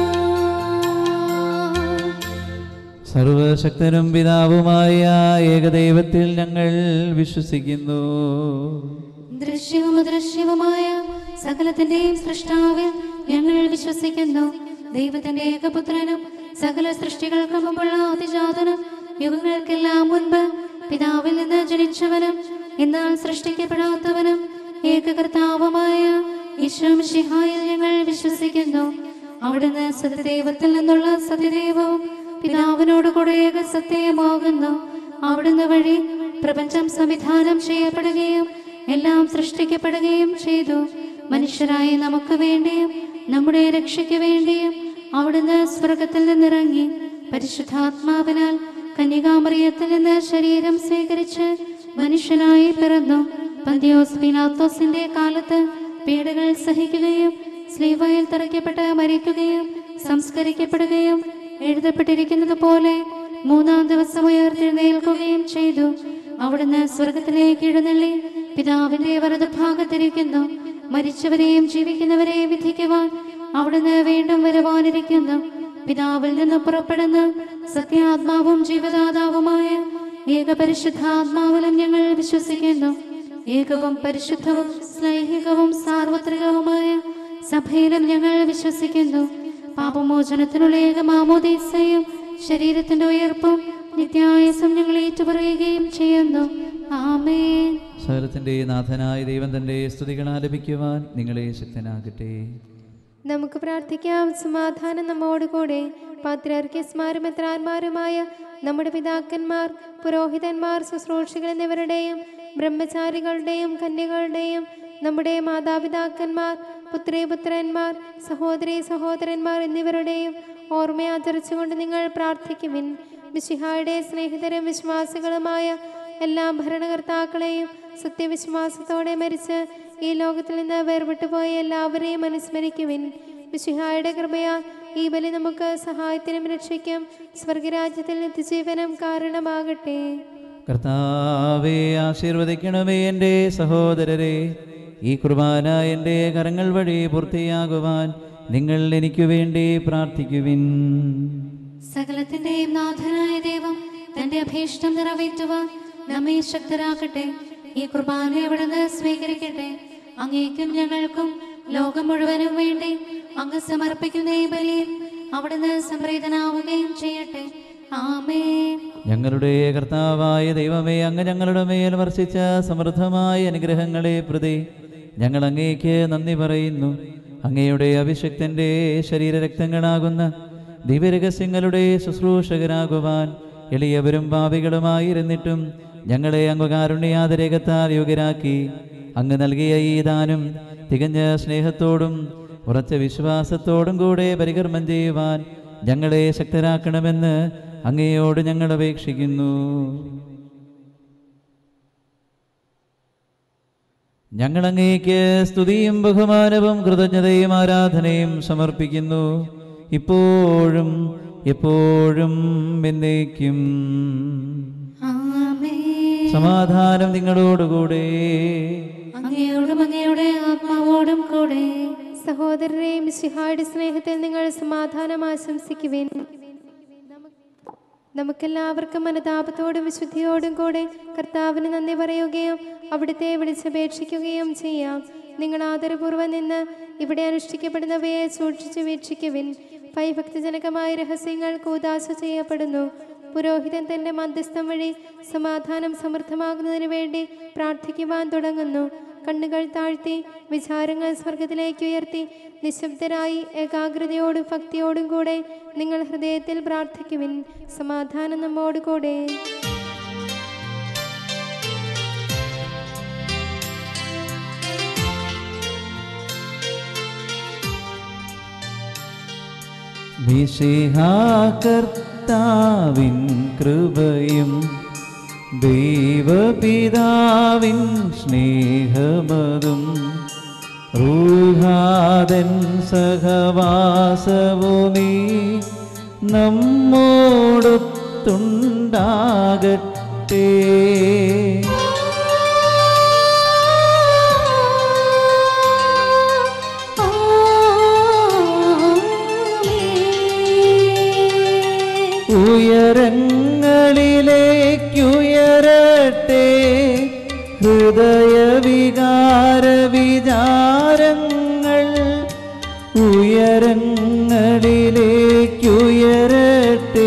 സർവശക്തനും പിതാവുമായ ഏകദൈവത്തിൽ ഞങ്ങൾ വിശ്വസിക്കുന്നു ദൃശ്യവും അദൃശ്യവുമായ സകലത്തിന്റെയും സൃഷ്ടാവിൽ ഞങ്ങൾ വിശ്വസിക്കുന്നു ദൈവത്തിന്റെ ഏകപുത്രനും സകല സൃഷ്ടികൾക്കും മുമ്പുള്ള അതിജാതനും യുഗങ്ങൾക്കെല്ലാം മുൻപ് പിതാവിൽ നിന്ന് ജനിച്ചവനും എന്നാൽ സൃഷ്ടിക്കപ്പെടാത്തവനും ഏകകർത്താവുമായ ഈശ്വമിഷിഹായിൽ ഞങ്ങൾ വിശ്വസിക്കുന്നു അവിടുന്ന് സത്യദൈവത്തിൽ നിന്നുള്ള സത്യദൈവവും പിതാവിനോട് കൂടെ ഏക സത്യമാകുന്നു അവിടുന്ന് വഴി പ്രപഞ്ചം സംവിധാനം ചെയ്യപ്പെടുകയും എല്ലാം സൃഷ്ടിക്കപ്പെടുകയും ചെയ്തു മനുഷ്യരായ നമുക്ക് വേണ്ടിയും നമ്മുടെ രക്ഷയ്ക്ക് വേണ്ടിയും അവിടുന്ന് സ്വർഗത്തിൽ നിന്നിറങ്ങി പരിശുദ്ധാത്മാവിനാൽ കന്യകാമറിയത്തിൽ നിന്ന് ശരീരം സ്വീകരിച്ച് മനുഷ്യനായി പിറന്നു പന്തിയോസ് പിലാത്തോസിന്റെ കാലത്ത് പീഡകൾ സഹിക്കുകയും സ്ലീവയിൽ തറയ്ക്കപ്പെട്ട് മരിക്കുകയും സംസ്കരിക്കപ്പെടുകയും എഴുതപ്പെട്ടിരിക്കുന്നത് പോലെ മൂന്നാം ദിവസം ഉയർത്തെഴുന്നേൽക്കുകയും ചെയ്തു അവിടുന്ന് സ്വർഗത്തിലേക്ക് എഴുന്നള്ളി പിതാവിന്റെ വലതുഭാഗത്തിരിക്കുന്നു മരിച്ചവരെയും ജീവിക്കുന്നവരെയും വിധിക്കുവാൻ അവിടുന്ന് വീണ്ടും വരുവാനിരിക്കുന്നു പിതാവിൽ നിന്ന് പുറപ്പെടുന്ന സത്യാത്മാവും ജീവദാതാവുമായ ഏകപരിശുദ്ധാത്മാവിലും ഞങ്ങൾ വിശ്വസിക്കുന്നു ഏകവും പരിശുദ്ധവും സ്നേഹികവും സാർവത്രികവുമായ സഭയിലും ഞങ്ങൾ വിശ്വസിക്കുന്നു പാപമോചനത്തിനുള്ള ഏകമാമോദീസയും ശരീരത്തിന്റെ ഉയർപ്പും നിത്യായുസം ഞങ്ങൾ ഏറ്റുപറയുകയും ചെയ്യുന്നു ആമേൻ സകലത്തിൻ്റെ നാഥനായ ദൈവം തൻ്റെ സ്തുതികൾ ആലപിക്കുവാൻ നിങ്ങളെ ശക്തനാകട്ടെ നമുക്ക് പ്രാർത്ഥിക്കാം സമാധാനം നമ്മോടുകൂടെ പാത്രാർക്കിസ്മാരുമെത്രാന്മാരുമായ നമ്മുടെ പിതാക്കന്മാർ പുരോഹിതന്മാർ ശുശ്രൂഷികൾ എന്നിവരുടെയും ബ്രഹ്മചാരികളുടെയും കന്യകളുടെയും നമ്മുടെ മാതാപിതാക്കന്മാർ പുത്രീപുത്രന്മാർ സഹോദരി സഹോദരന്മാർ എന്നിവരുടെയും ഓർമ്മയാചരിച്ചുകൊണ്ട് നിങ്ങൾ പ്രാർത്ഥിക്കുവിൻ മിശിഹായുടെ സ്നേഹിതരും വിശ്വാസികളുമായ എല്ലാ ഭരണകർത്താക്കളെയും സത്യവിശ്വാസത്തോടെ മരിച്ച് ഈ ലോകത്തിൽ നിന്ന് വേർപെട്ടുപോയ എല്ലാവരെയും അനുസ്മരിക്കുവിൻ മിശിഹായുടെ കൃപയാൽ ഈ ബലി നമുക്ക് സഹായത്തിനും രക്ഷയ്ക്കും സ്വർഗരാജ്യത്തിൽ നിത്യജീവനം കാരണമാകട്ടെ കർത്താവെ ആശീർവദിക്കണമേ എൻ്റെ സഹോദരരെ ഈ കുർബാന എൻ്റെ കരങ്ങൾ വഴി പൂർത്തിയാകുവാൻ നിങ്ങൾ എനിക്ക് വേണ്ടി പ്രാർത്ഥിക്കുവിൻ സകലത്തിന്റെയും നാഥനായ ദൈവം തന്റെ അഭീഷ്ടം നിറവേറ്റുവാൻ നമ്മെ ശക്തരാക്കട്ടെ ഈ കുർബാന അവിടുന്ന് സ്വീകരിക്കട്ടെ അങ്ങേക്കും ഞങ്ങൾക്കും ലോകം മുഴുവനും വേണ്ടി അങ്ങ് സമർപ്പിക്കുന്ന ഈ ബലിയിൽ അവിടുന്ന് സംപ്രീതനാവുകയും ചെയ്യട്ടെ ആമേൻ ഞങ്ങളുടെ കർത്താവായ ദൈവമേ അങ്ങ് ഞങ്ങളുടെ മേൽ വർഷിച്ച സമൃദ്ധമായ അനുഗ്രഹങ്ങളെ പ്രതി ഞങ്ങൾ അങ്ങേക്ക് നന്ദി പറയുന്നു അങ്ങയുടെ അഭിഷക്തന്റെ ശരീരരക്തങ്ങളാകുന്ന ദിവ്യരഹസ്യങ്ങളുടെ ശുശ്രൂഷകരാകുവാൻ എളിയവരും പാപികളുമായിരുന്നിട്ടും ഞങ്ങളെ അങ്ങ് കാരുണ്യാതിരേകത്താൽ യോഗ്യരാക്കി അങ്ങ് നൽകിയ ഈ ദാനം തികഞ്ഞ സ്നേഹത്തോടും ഉറച്ച വിശ്വാസത്തോടും കൂടെ പരികർമ്മം ചെയ്യുവാൻ ഞങ്ങളെ ശക്തരാക്കണമെന്ന് അങ്ങയോട് ഞങ്ങൾ അപേക്ഷിക്കുന്നു ഞങ്ങൾ അങ്ങേക്ക് സ്തുതിയും ബഹുമാനവും കൃതജ്ഞതയും ആരാധനയും സമർപ്പിക്കുന്നു ഇപ്പോഴും എപ്പോഴും എന്നേക്കും ആമേൻ സമാധാനം നിങ്ങളോടുകൂടെ അങ്ങയോടും അങ്ങയുടെ ആത്മാവോടും കൂടെ സഹോദരരെ മിശിഹായുടെ സ്നേഹത്തിൽ നിങ്ങൾ സമാധാനം ആശംസിക്കുവിൻ നമുക്കെല്ലാവർക്കും അനുതാപത്തോടും വിശുദ്ധിയോടും കൂടെ കർത്താവിന് നന്ദി പറയുകയും അവിടുത്തെ വിളിച്ചപേക്ഷിക്കുകയും ചെയ്യാം നിങ്ങൾ ആദരപൂർവ്വം നിന്ന് ഇവിടെ അനുഷ്ഠിക്കപ്പെടുന്നവയെ സൂക്ഷിച്ചു വീക്ഷിക്കുവിൻ ഭയഭക്തിജനകമായ രഹസ്യങ്ങൾ കൂതാശ ചെയ്യപ്പെടുന്നു പുരോഹിതൻ തന്റെ മധ്യസ്ഥം വഴി സമാധാനം സമൃദ്ധമാകുന്നതിന് വേണ്ടി പ്രാർത്ഥിക്കുവാൻ തുടങ്ങുന്നു കണ്ണുകൾ താഴ്ത്തി വിചാരങ്ങൾ സ്വർഗത്തിലേക്ക് ഉയർത്തി നിശബ്ദരായി ഏകാഗ്രതയോടും ഭക്തിയോടും കൂടെ നിങ്ങൾ ഹൃദയത്തിൽ പ്രാർത്ഥിക്കുവിൻ സമാധാനം നമ്മോട് കൂടെ കർത്താവിൻ കൃപയും ദൈവപിതാവിൻ സ്നേഹമതും റൂഹാദൻ സഹവാസവുമീ നമ്മോടൊത്തുണ്ടാകട്ടെ ഉയരങ്ങളിലേക്കുയരട്ടെ ഹൃദയവികാര വിചാരങ്ങൾ ഉയരങ്ങളിലേക്കുയരട്ടെ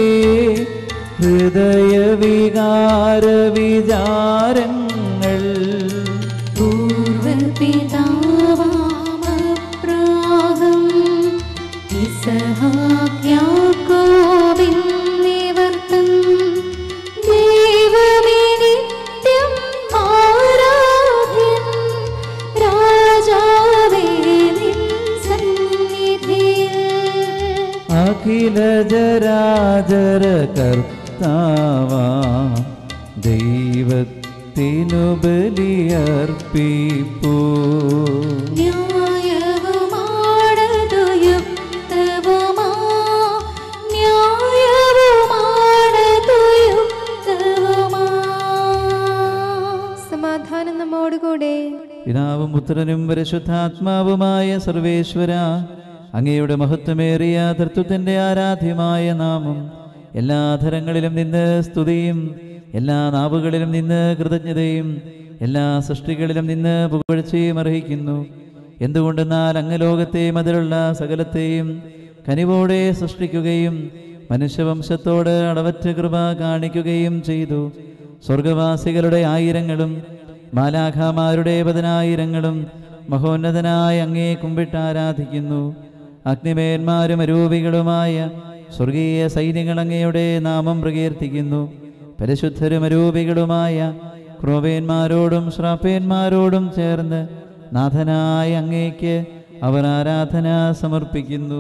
ഹൃദയവികാര വിചാരങ്ങൾ പൂർവപിതാവാമപ്രാഹം ഇസഹാക്യാക്കോബിന്നിവർത്തൻ ദൈവമേ നിത്യം ആരാധ്യൻ രാജാവേ നിൻ സന്നിധിയിൽ അഖില ജരാജര കർത്താവാ ദൈവത്തിനു ബലിയർപ്പിപ്പൂ ന്യായവുമാണതു യുക്തവുമാ ന്യായവുമാണതു യുക്തവുമാ സമാധാനം നമ്മോടുകൂടെ പിതാവും പുത്രനും പരിശുദ്ധാത്മാവുമായ സർവേശ്വര അങ്ങയുടെ മഹത്വമേറിയ തൃത്വത്തിൻ്റെ ആരാധ്യമായ നാമം എല്ലാ ധരങ്ങളിലും നിന്ന് സ്തുതിയും എല്ലാ നാവുകളിലും നിന്ന് കൃതജ്ഞതയും എല്ലാ സൃഷ്ടികളിലും നിന്ന് പുകഴ്ചയും അർഹിക്കുന്നു എന്തുകൊണ്ടെന്നാൽ അങ്ങ് ലോകത്തെയും അതിലുള്ള സകലത്തെയും കനിവോടെ സൃഷ്ടിക്കുകയും മനുഷ്യവംശത്തോട് അളവറ്റ കൃപ കാണിക്കുകയും ചെയ്തു സ്വർഗവാസികളുടെ ആയിരങ്ങളും മാലാഖാമാരുടെ പതിനായിരങ്ങളും മഹോന്നതനായ അങ്ങേ കുമ്പിട്ട് ആരാധിക്കുന്നു അഗ്നിമേന്മാരും അരൂപികളുമായ സ്വർഗീയ സൈന്യങ്ങൾ അങ്ങയുടെ നാമം പ്രകീർത്തിക്കുന്നു പരിശുദ്ധരും അരൂപികളുമായ ക്രോവേന്മാരോടും ശ്രാപ്പേന്മാരോടും ചേർന്ന് നാഥനായ അങ്ങേക്ക് അവർ ആരാധന സമർപ്പിക്കുന്നു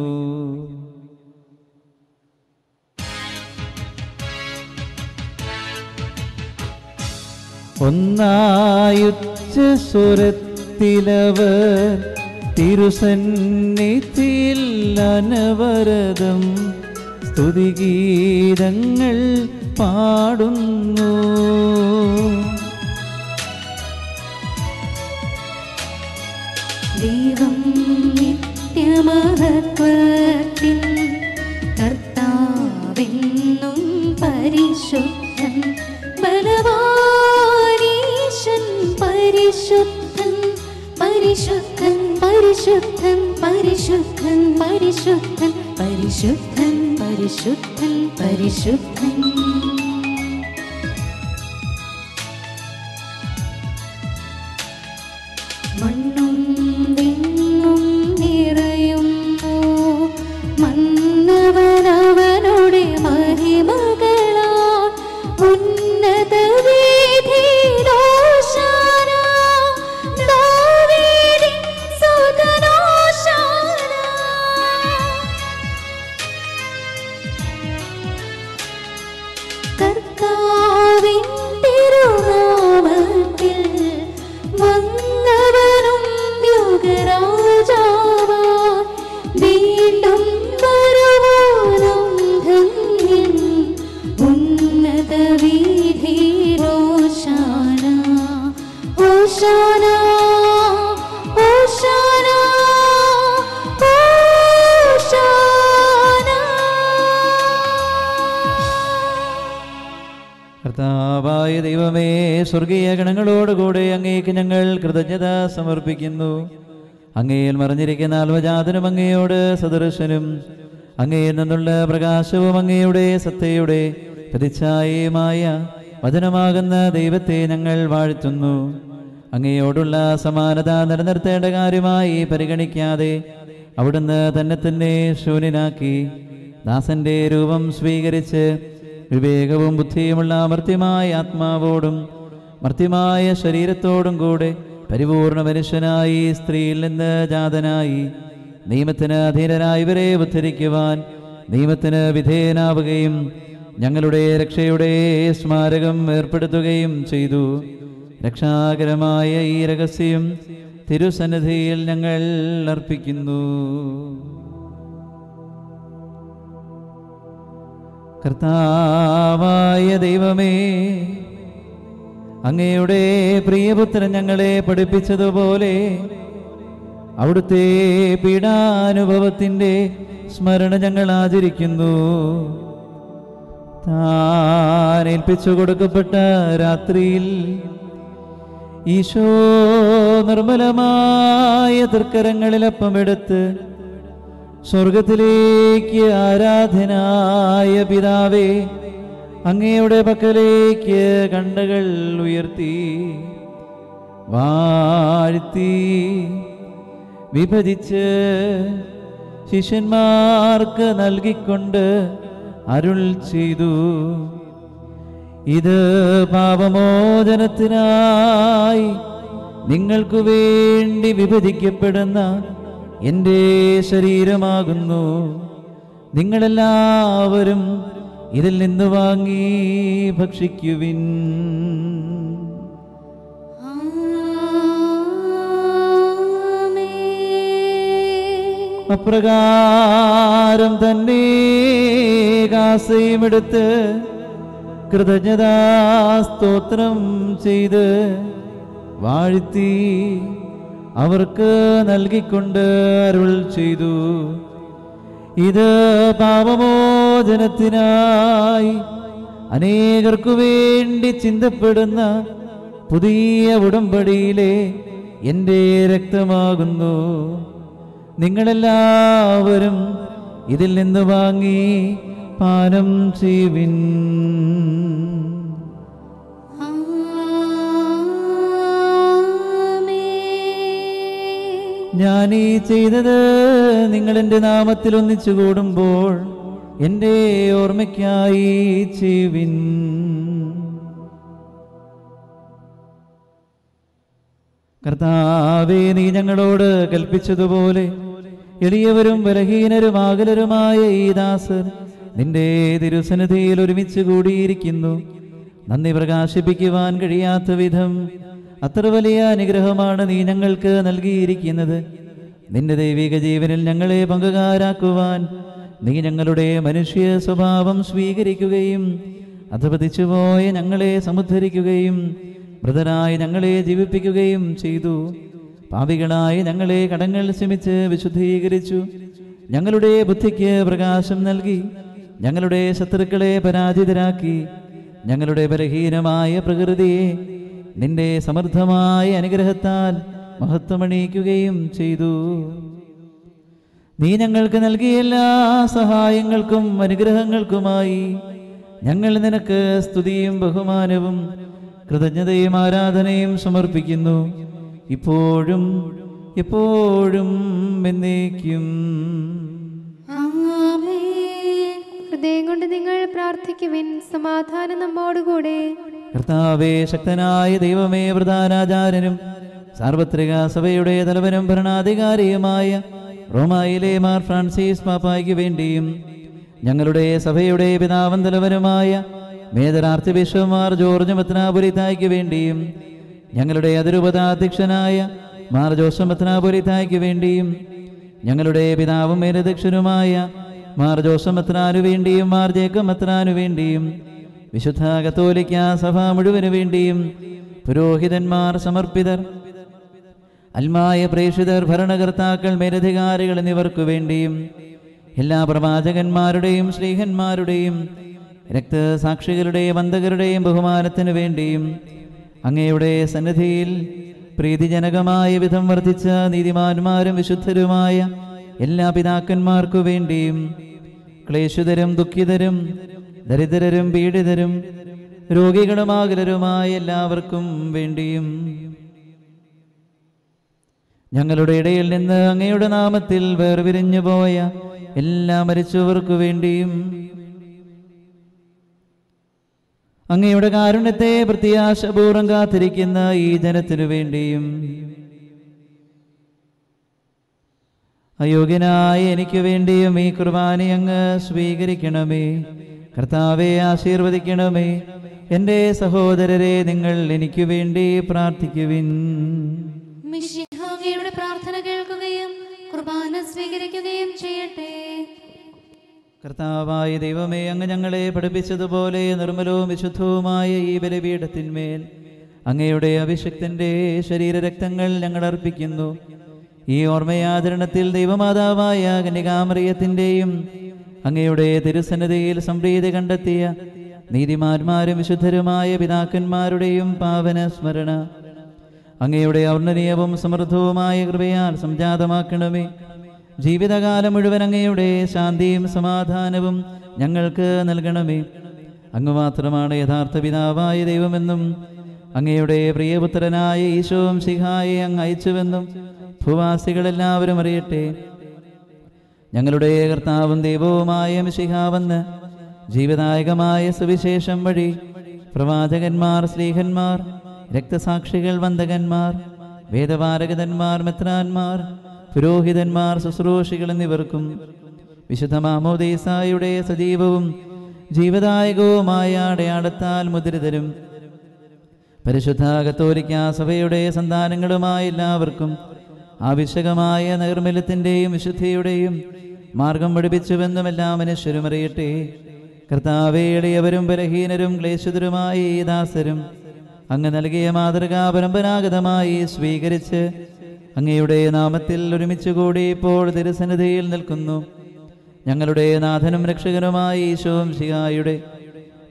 ഒന്നായുച്ച സ്വരത്തിലവർ തിരുസന്നിധിയിൽ അനവരതം സ്തുതിഗീതങ്ങൾ പാടുന്നു ദൈവം നിത്യമഹത്വത്തിൻ കർത്താവെന്നും പരിശുദ്ധൻ ബലവാനീശൻ പരിശുദ്ധൻ പരിശുദ്ധൻ പരിശുദ്ധൻ പരിശുദ്ധൻ പരിശുദ്ധൻ പരിശുദ്ധൻ പരിശുദ്ധൻ പരിശുദ്ധൻ മണ്ണും വിണ്ണും നിറയുന്നു മന്നവനവനുടെ മഹിമകളാ ഉന്നത വീഥിയിലോശാന ദാവീദിൻ സുതനോശാന കർത്താവിൻ തിരുനാമത്തിൽ വന്നവനും യുഗരാജാവാ വീണ്ടും വരുവാനും ധന്യൻ ഉന്നത വീഥിയിലോശാന ഓശാന ഓശാന ഓശാന കർത്താവായ ദൈവമേ സ്വർഗീയ ഗണങ്ങളോടുകൂടെ അങ്ങേക്ക് ഞങ്ങൾ കൃതജ്ഞത സമർപ്പിക്കുന്നു അങ്ങയിൽ മറിഞ്ഞിരിക്കുന്ന ആത്മജാതനും അങ്ങയോട് സദൃശനും അങ്ങയിൽ നിന്നുള്ള പ്രകാശവും അങ്ങയുടെ സത്തയുടെ പ്രതിച്ഛായയുമായ വചനമാകുന്ന ദൈവത്തെ ഞങ്ങൾ വാഴ്ത്തുന്നു അങ്ങയോടുള്ള സമാനത നിലനിർത്തേണ്ട കാര്യമായി പരിഗണിക്കാതെ അവിടുന്ന് തന്നെ തന്നെ ശൂന്യനാക്കി ദാസന്റെ രൂപം സ്വീകരിച്ച് വിവേകവും ബുദ്ധിയുമുള്ള മർത്യമായ ആത്മാവോടും മർത്യമായ ശരീരത്തോടും കൂടെ പരിപൂർണ മനുഷ്യനായി സ്ത്രീയിൽ നിന്ന് ജാതനായി നിയമത്തിന് അധീനരായി ഇവരെ ഉദ്ധരിക്കുവാൻ നിയമത്തിന് വിധേയനാവുകയും ഞങ്ങളുടെ രക്ഷയുടെ സ്മാരകം ഏർപ്പെടുത്തുകയും ചെയ്തു രക്ഷാകരമായ ഈ രഹസ്യം തിരുസന്നിധിയിൽ ഞങ്ങൾ അർപ്പിക്കുന്നു കർത്താവായ ദൈവമേ അങ്ങയുടെ പ്രിയപുത്രൻ ഞങ്ങളെ പഠിപ്പിച്ചതുപോലെ അവിടുത്തെ പീഡാനുഭവത്തിൻ്റെ സ്മരണ ഞങ്ങൾ ആചരിക്കുന്നു താൻ ഏൽപ്പിച്ചു കൊടുക്കപ്പെട്ട രാത്രിയിൽ ഈശോ നിർമ്മലമായ തൃക്കരങ്ങളിലപ്പമെടുത്ത് സ്വർഗത്തിലേക്ക് ആരാധനായ പിതാവേ അങ്ങയുടെ പക്കലേക്ക് കണ്ടകൾ ഉയർത്തി വാഴ്ത്തി വിഭജിച്ച് ശിഷ്യന്മാർക്ക് നൽകിക്കൊണ്ട് അരുൾ ചെയ്തു ഇത് പാപമോചനത്തിനായി നിങ്ങൾക്കു വേണ്ടി വിഭജിക്കപ്പെടുന്ന എൻ്റെ ശരീരമാകുന്നു നിങ്ങളെല്ലാവരും ഇതിൽ നിന്ന് വാങ്ങി ഭക്ഷിക്കുവിൻ ആമേൻ. അപ്രകാരം തന്നെ കാസയുമെടുത്ത് കൃതജ്ഞതാ സ്തോത്രം ചെയ്ത് വാഴ്ത്തി അവർക്ക് നൽകിക്കൊണ്ട് അരുൾ ചെയ്തു ഇത് പാപമോചനത്തിനായി അനേകർക്കു വേണ്ടി ചിന്തപ്പെടുന്ന പുതിയ ഉടമ്പടിയിലെ എൻ്റെ രക്തമാകുന്നു നിങ്ങളെല്ലാവരും ഇതിൽ നിന്ന് വാങ്ങി പാനം ചെയ്യുവിൻ ആമേൻ. ഞാൻ ഈ ചെയ്തത് നിങ്ങൾ എൻ്റെ നാമത്തിൽ ഒന്നിച്ചു കൂടുമ്പോൾ എൻ്റെ ഓർമ്മയ്ക്കായി ചെയ്യുവിൻ കർത്താവേ നീ ഞങ്ങളോട് കൽപ്പിച്ചതുപോലെ എളിയവരും ബലഹീനരും ആകലരുമായ ഈ ദാസർ നിന്റെ തിരുസന്നിധിയിൽ ഒരുമിച്ച് കൂടിയിരിക്കുന്നു നന്ദി പ്രകാശിപ്പിക്കുവാൻ കഴിയാത്ത വിധം അത്ര വലിയ അനുഗ്രഹമാണ് നീ ഞങ്ങൾക്ക് നൽകിയിരിക്കുന്നത് നിന്റെ ദൈവിക ജീവനിൽ ഞങ്ങളെ പങ്കുകാരാക്കുവാൻ നീ ഞങ്ങളുടെ മനുഷ്യ സ്വഭാവം സ്വീകരിക്കുകയും അധപതിച്ചുപോയ ഞങ്ങളെ സമുദ്ധരിക്കുകയും മൃതരായി ഞങ്ങളെ ജീവിപ്പിക്കുകയും ചെയ്തു പാപികളായി ഞങ്ങളെ കടങ്ങൾ ശമിച്ച് വിശുദ്ധീകരിച്ചു ഞങ്ങളുടെ ബുദ്ധിക്ക് പ്രകാശം നൽകി ഞങ്ങളുടെ ശത്രുക്കളെ പരാജിതരാക്കി ഞങ്ങളുടെ ബലഹീനമായ പ്രകൃതിയെ നിന്റെ സമൃദ്ധമായ അനുഗ്രഹത്താൽ മഹത്വമണിയിക്കുകയും ചെയ്തു നീ ഞങ്ങൾക്ക് നൽകിയ എല്ലാ സഹായങ്ങൾക്കും അനുഗ്രഹങ്ങൾക്കുമായി ഞങ്ങൾ നിനക്ക് സ്തുതിയും ബഹുമാനവും കൃതജ്ഞതയും ആരാധനയും സമർപ്പിക്കുന്നു ഇപ്പോഴും എപ്പോഴും എന്നേക്കും ആമേൻ. ഹൃദയം കൊണ്ട് നിങ്ങൾ പ്രാർത്ഥിക്കുവിൻ സമാധാനം നമ്മോടുകൂടെ കർത്താവേ ശക്തനായ ദൈവമേ പ്രധാനാചാര്യനും സാർവത്രിക സഭയുടെ തലവനും ഭരണാധികാരിയുമായ റോമായിലെ മാർ ഫ്രാൻസിസ് പാപ്പായ്ക്ക് വേണ്ടിയും ഞങ്ങളുടെ സഭയുടെ പിതാവൻ തലവനുമായ major archbishop Mar George മെത്നാപുരിത്തായ്ക്ക് വേണ്ടിയും ഞങ്ങളുടെ അതിരൂപതാധ്യക്ഷനായ മാർ ജോസഫ് മെത്നാപുരിത്തായ്ക്ക് വേണ്ടിയും ഞങ്ങളുടെ പിതാവും മേലധ്യക്ഷനുമായ മാർ ജോസഫ് മെത്രാനു വേണ്ടിയും മാർ ജേക്കബ് മെത്രാനു വേണ്ടിയും വിശുദ്ധ കത്തോലിക്ക സഭ മുഴുവനു വേണ്ടിയും പുരോഹിതന്മാർ സമർപ്പിതർ അൽമായ പ്രേക്ഷിതർ ഭരണകർത്താക്കൾ മേലധികാരികൾ എന്നിവർക്കു വേണ്ടിയും എല്ലാ പ്രവാചകന്മാരുടെയും ശ്രീഹന്മാരുടെയും രക്തസാക്ഷികളുടെയും വന്ധകരുടെയും ബഹുമാനത്തിനു വേണ്ടിയും അങ്ങയുടെ സന്നിധിയിൽ പ്രീതിജനകമായ വിധം വർദ്ധിച്ച നീതിമാന്മാരും വിശുദ്ധരുമായ എല്ലാ പിതാക്കന്മാർക്കു വേണ്ടിയും ക്ലേശിതരും ദുഃഖിതരും ദരിദ്രരും പീഡിതരും രോഗികളുമാകലരുമായ എല്ലാവർക്കും വേണ്ടിയും ഞങ്ങളുടെ ഇടയിൽ നിന്ന് അങ്ങയുടെ നാമത്തിൽ വേർപിരിഞ്ഞു പോയ എല്ലാ മരിച്ചവർക്കു വേണ്ടിയും അങ്ങയുടെ കാരുണ്യത്തെ പ്രത്യാശപൂർവ്വം കാത്തിരിക്കുന്ന ഈ ജനത്തിനു വേണ്ടിയും അയോഗ്യനായ എനിക്ക് വേണ്ടിയും ഈ കുർബാന അങ്ങ് സ്വീകരിക്കണമേ കർത്താവെ ആശീർവദിക്കണമേ എൻ്റെ സഹോദരരെ നിങ്ങൾ എനിക്ക് വേണ്ടി പ്രാർത്ഥിക്കുവിൻ മിശിഹായുടെ പ്രാർത്ഥന കേൾക്കുകയും കുർബാന സ്വീകരിക്കുകയും ചെയ്യട്ടെ കർത്താവായ ദൈവമേ അങ്ങ് ഞങ്ങളെ പഠിപ്പിച്ചതുപോലെ നിർമ്മലവും വിശുദ്ധവുമായ ഈ ബലിപീഠത്തിന്മേൽ അങ്ങയുടെ അഭിഷക്തന്റെ ശരീരരക്തങ്ങൾ ഞങ്ങൾ അർപ്പിക്കുന്നു ഈ ഓർമ്മയാചരണത്തിൽ ദൈവമാതാവായ കന്യകാമറിയത്തിൻ്റെയും അങ്ങയുടെ തിരുസന്നതിയിൽ സംപ്രീതി കണ്ടെത്തിയ നീതിമാന്മാരും വിശുദ്ധരുമായ പിതാക്കന്മാരുടെയും പാവന സ്മരണ അങ്ങയുടെ ഔർണനീയവും സമൃദ്ധവുമായ കൃപയാൽ സംജാതമാക്കണമേ ജീവിതകാലം മുഴുവൻ അങ്ങയുടെ ശാന്തിയും സമാധാനവും ഞങ്ങൾക്ക് നൽകണമേ അങ്ങ് മാത്രമാണ് യഥാർത്ഥ പിതാവായ ദൈവമെന്നും അങ്ങയുടെ പ്രിയപുത്രനായ ഈശോവും സിഹായെ അങ്ങ് അയച്ചുവെന്നും ഭൂവാസികളെല്ലാവരും അറിയട്ടെ ഞങ്ങളുടെ കർത്താവും ദൈവവുമായ മിശിഹാവെന്ന് ജീവദായകമായ സുവിശേഷം വഴി പ്രവാചകന്മാർ സ്ലീഹന്മാർ രക്തസാക്ഷികൾ വന്ദകന്മാർ വേദപാരകന്മാർ മെത്രാന്മാർ പുരോഹിതന്മാർ ശുശ്രൂഷികൾ എന്നിവർക്കും വിശുദ്ധ മാമോദീസായുടെ സജീവവും ജീവദായകവുമായ അടയാളത്താൽ മുദ്രിതരും പരിശുദ്ധ കത്തോലിക്ക സഭയുടെ സന്താനങ്ങളുമായ എല്ലാവർക്കും ആവശ്യകമായ നൈർമല്യത്തിൻ്റെയും വിശുദ്ധിയുടെയും മാർഗം പഠിപ്പിച്ചുവെന്നും എല്ലാ മനുഷ്യരും അറിയട്ടെ കർത്താവേ എളിയവരും ബലഹീനരും ക്ലേശിതരുമായ ഈ ദാസരും അങ്ങ് നൽകിയ മാതൃകാ പരമ്പരാഗതമായി സ്വീകരിച്ച് അങ്ങയുടെ നാമത്തിൽ ഒരുമിച്ച് കൂടി ഇപ്പോൾ തിരുസന്നിധിയിൽ നിൽക്കുന്നു ഞങ്ങളുടെ നാഥനും രക്ഷകനുമായ ഈശോം ശിഹായുടെ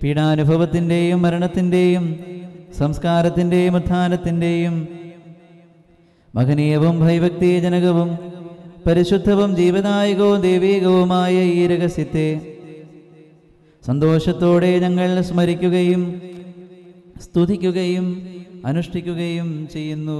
പീഡാനുഭവത്തിൻ്റെയും മരണത്തിൻ്റെയും സംസ്കാരത്തിൻ്റെയും ഉത്ഥാനത്തിൻ്റെയും മഹനീയവും ഭയഭക്തിജനകവും പരിശുദ്ധവും ജീവദായകവും ദൈവീകവുമായ ഈ രഹസ്യത്തെ സന്തോഷത്തോടെ ഞങ്ങൾ സ്മരിക്കുകയും സ്തുതിക്കുകയും അനുഷ്ഠിക്കുകയും ചെയ്യുന്നു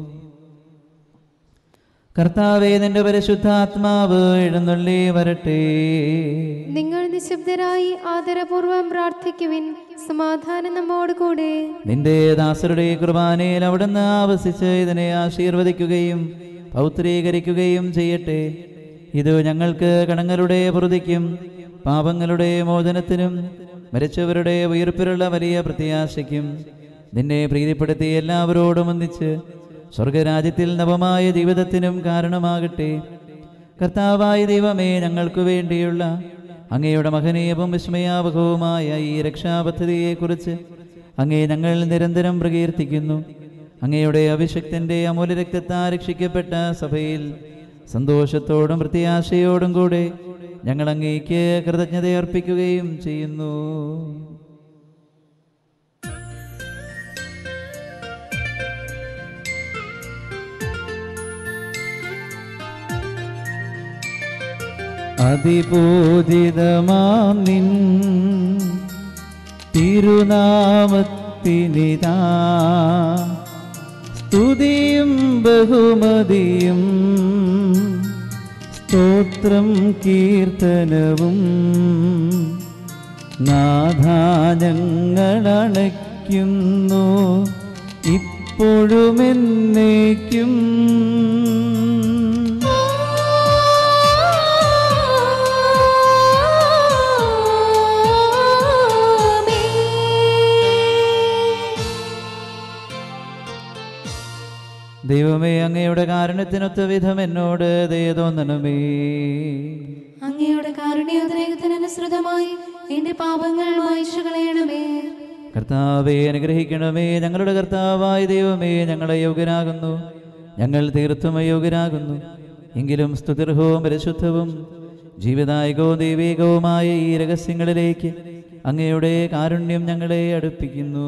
കർത്താവേ നിന്റെ പരിശുദ്ധാത്മാവ് എഴുന്നള്ളി വരട്ടെ നിങ്ങൾ നിശബ്ദരായി ആദരപൂർവം പ്രാർത്ഥിക്കുവിൻ സമാധാനം നമ്മോട് കൂടെ നിന്റെ ദാസരുടെ കുർബാനയിൽ അവിടുന്ന് ആവസിച്ച് ഇതിനെ ആശീർവദിക്കുകയും പൗത്രീകരിക്കുകയും ചെയ്യട്ടെ ഇത് ഞങ്ങൾക്ക് കണങ്ങളുടെ പൊറുതിക്കും പാപങ്ങളുടെ മോചനത്തിനും മരിച്ചവരുടെ ഉയർപ്പിലുള്ള വലിയ പ്രത്യാശയ്ക്കും നിന്നെ പ്രീതിപ്പെടുത്തി എല്ലാവരോടും ഒന്നിച്ച് സ്വർഗരാജ്യത്തിൽ നവമായ ജീവിതത്തിനും കാരണമാകട്ടെ കർത്താവായ ദൈവമേ ഞങ്ങൾക്കു വേണ്ടിയുള്ള അങ്ങയുടെ മഹനീയവും വിസ്മയാവകവുമായ ഈ രക്ഷാപദ്ധതിയെക്കുറിച്ച് അങ്ങേ ഞങ്ങൾ നിരന്തരം പ്രകീർത്തിക്കുന്നു അങ്ങയുടെ അഭിഷക്തന്റെ അമൂല്യ രക്തത്താൽ രക്ഷിക്കപ്പെട്ട സഭയിൽ സന്തോഷത്തോടും പ്രത്യാശയോടും കൂടെ ഞങ്ങൾ അങ്ങേക്ക് കൃതജ്ഞത അർപ്പിക്കുകയും ചെയ്യുന്നു അതിപൂജിതമാം നിൻ തിരുനാമത്തിനിതാ സ്തുതിയും ബഹുമതിയും സ്തോത്രം കീർത്തനവും നാഥാഞങ്ങളണയ്ക്കുന്നു ഇപ്പോഴും എന്നേക്കും ദൈവമേ അങ്ങയുടെ കാരണത്തിനൊത്ത വിധം എന്നോട് ദയ തോന്നണമേ അങ്ങയുടെ കാരുണ്യോദ്രേകത്തിനനുസൃതമായി എന്റെ പാപങ്ങൾ വായിച്ചു കളയണമേ കർത്താവെ അനുഗ്രഹിക്കണമേ ഞങ്ങളുടെ കർത്താവായ ദൈവമേ ഞങ്ങളെ യോഗ്യരാകുന്നു ഞങ്ങൾ തീർത്തും അയോഗ്യരാകുന്നു എങ്കിലും സ്തുതിർഹവും പരിശുദ്ധവും ജീവദായകവും ദൈവികവുമായ ഈ രഹസ്യങ്ങളിലേക്ക് അങ്ങയുടെ കാരുണ്യം ഞങ്ങളെ അടുപ്പിക്കുന്നു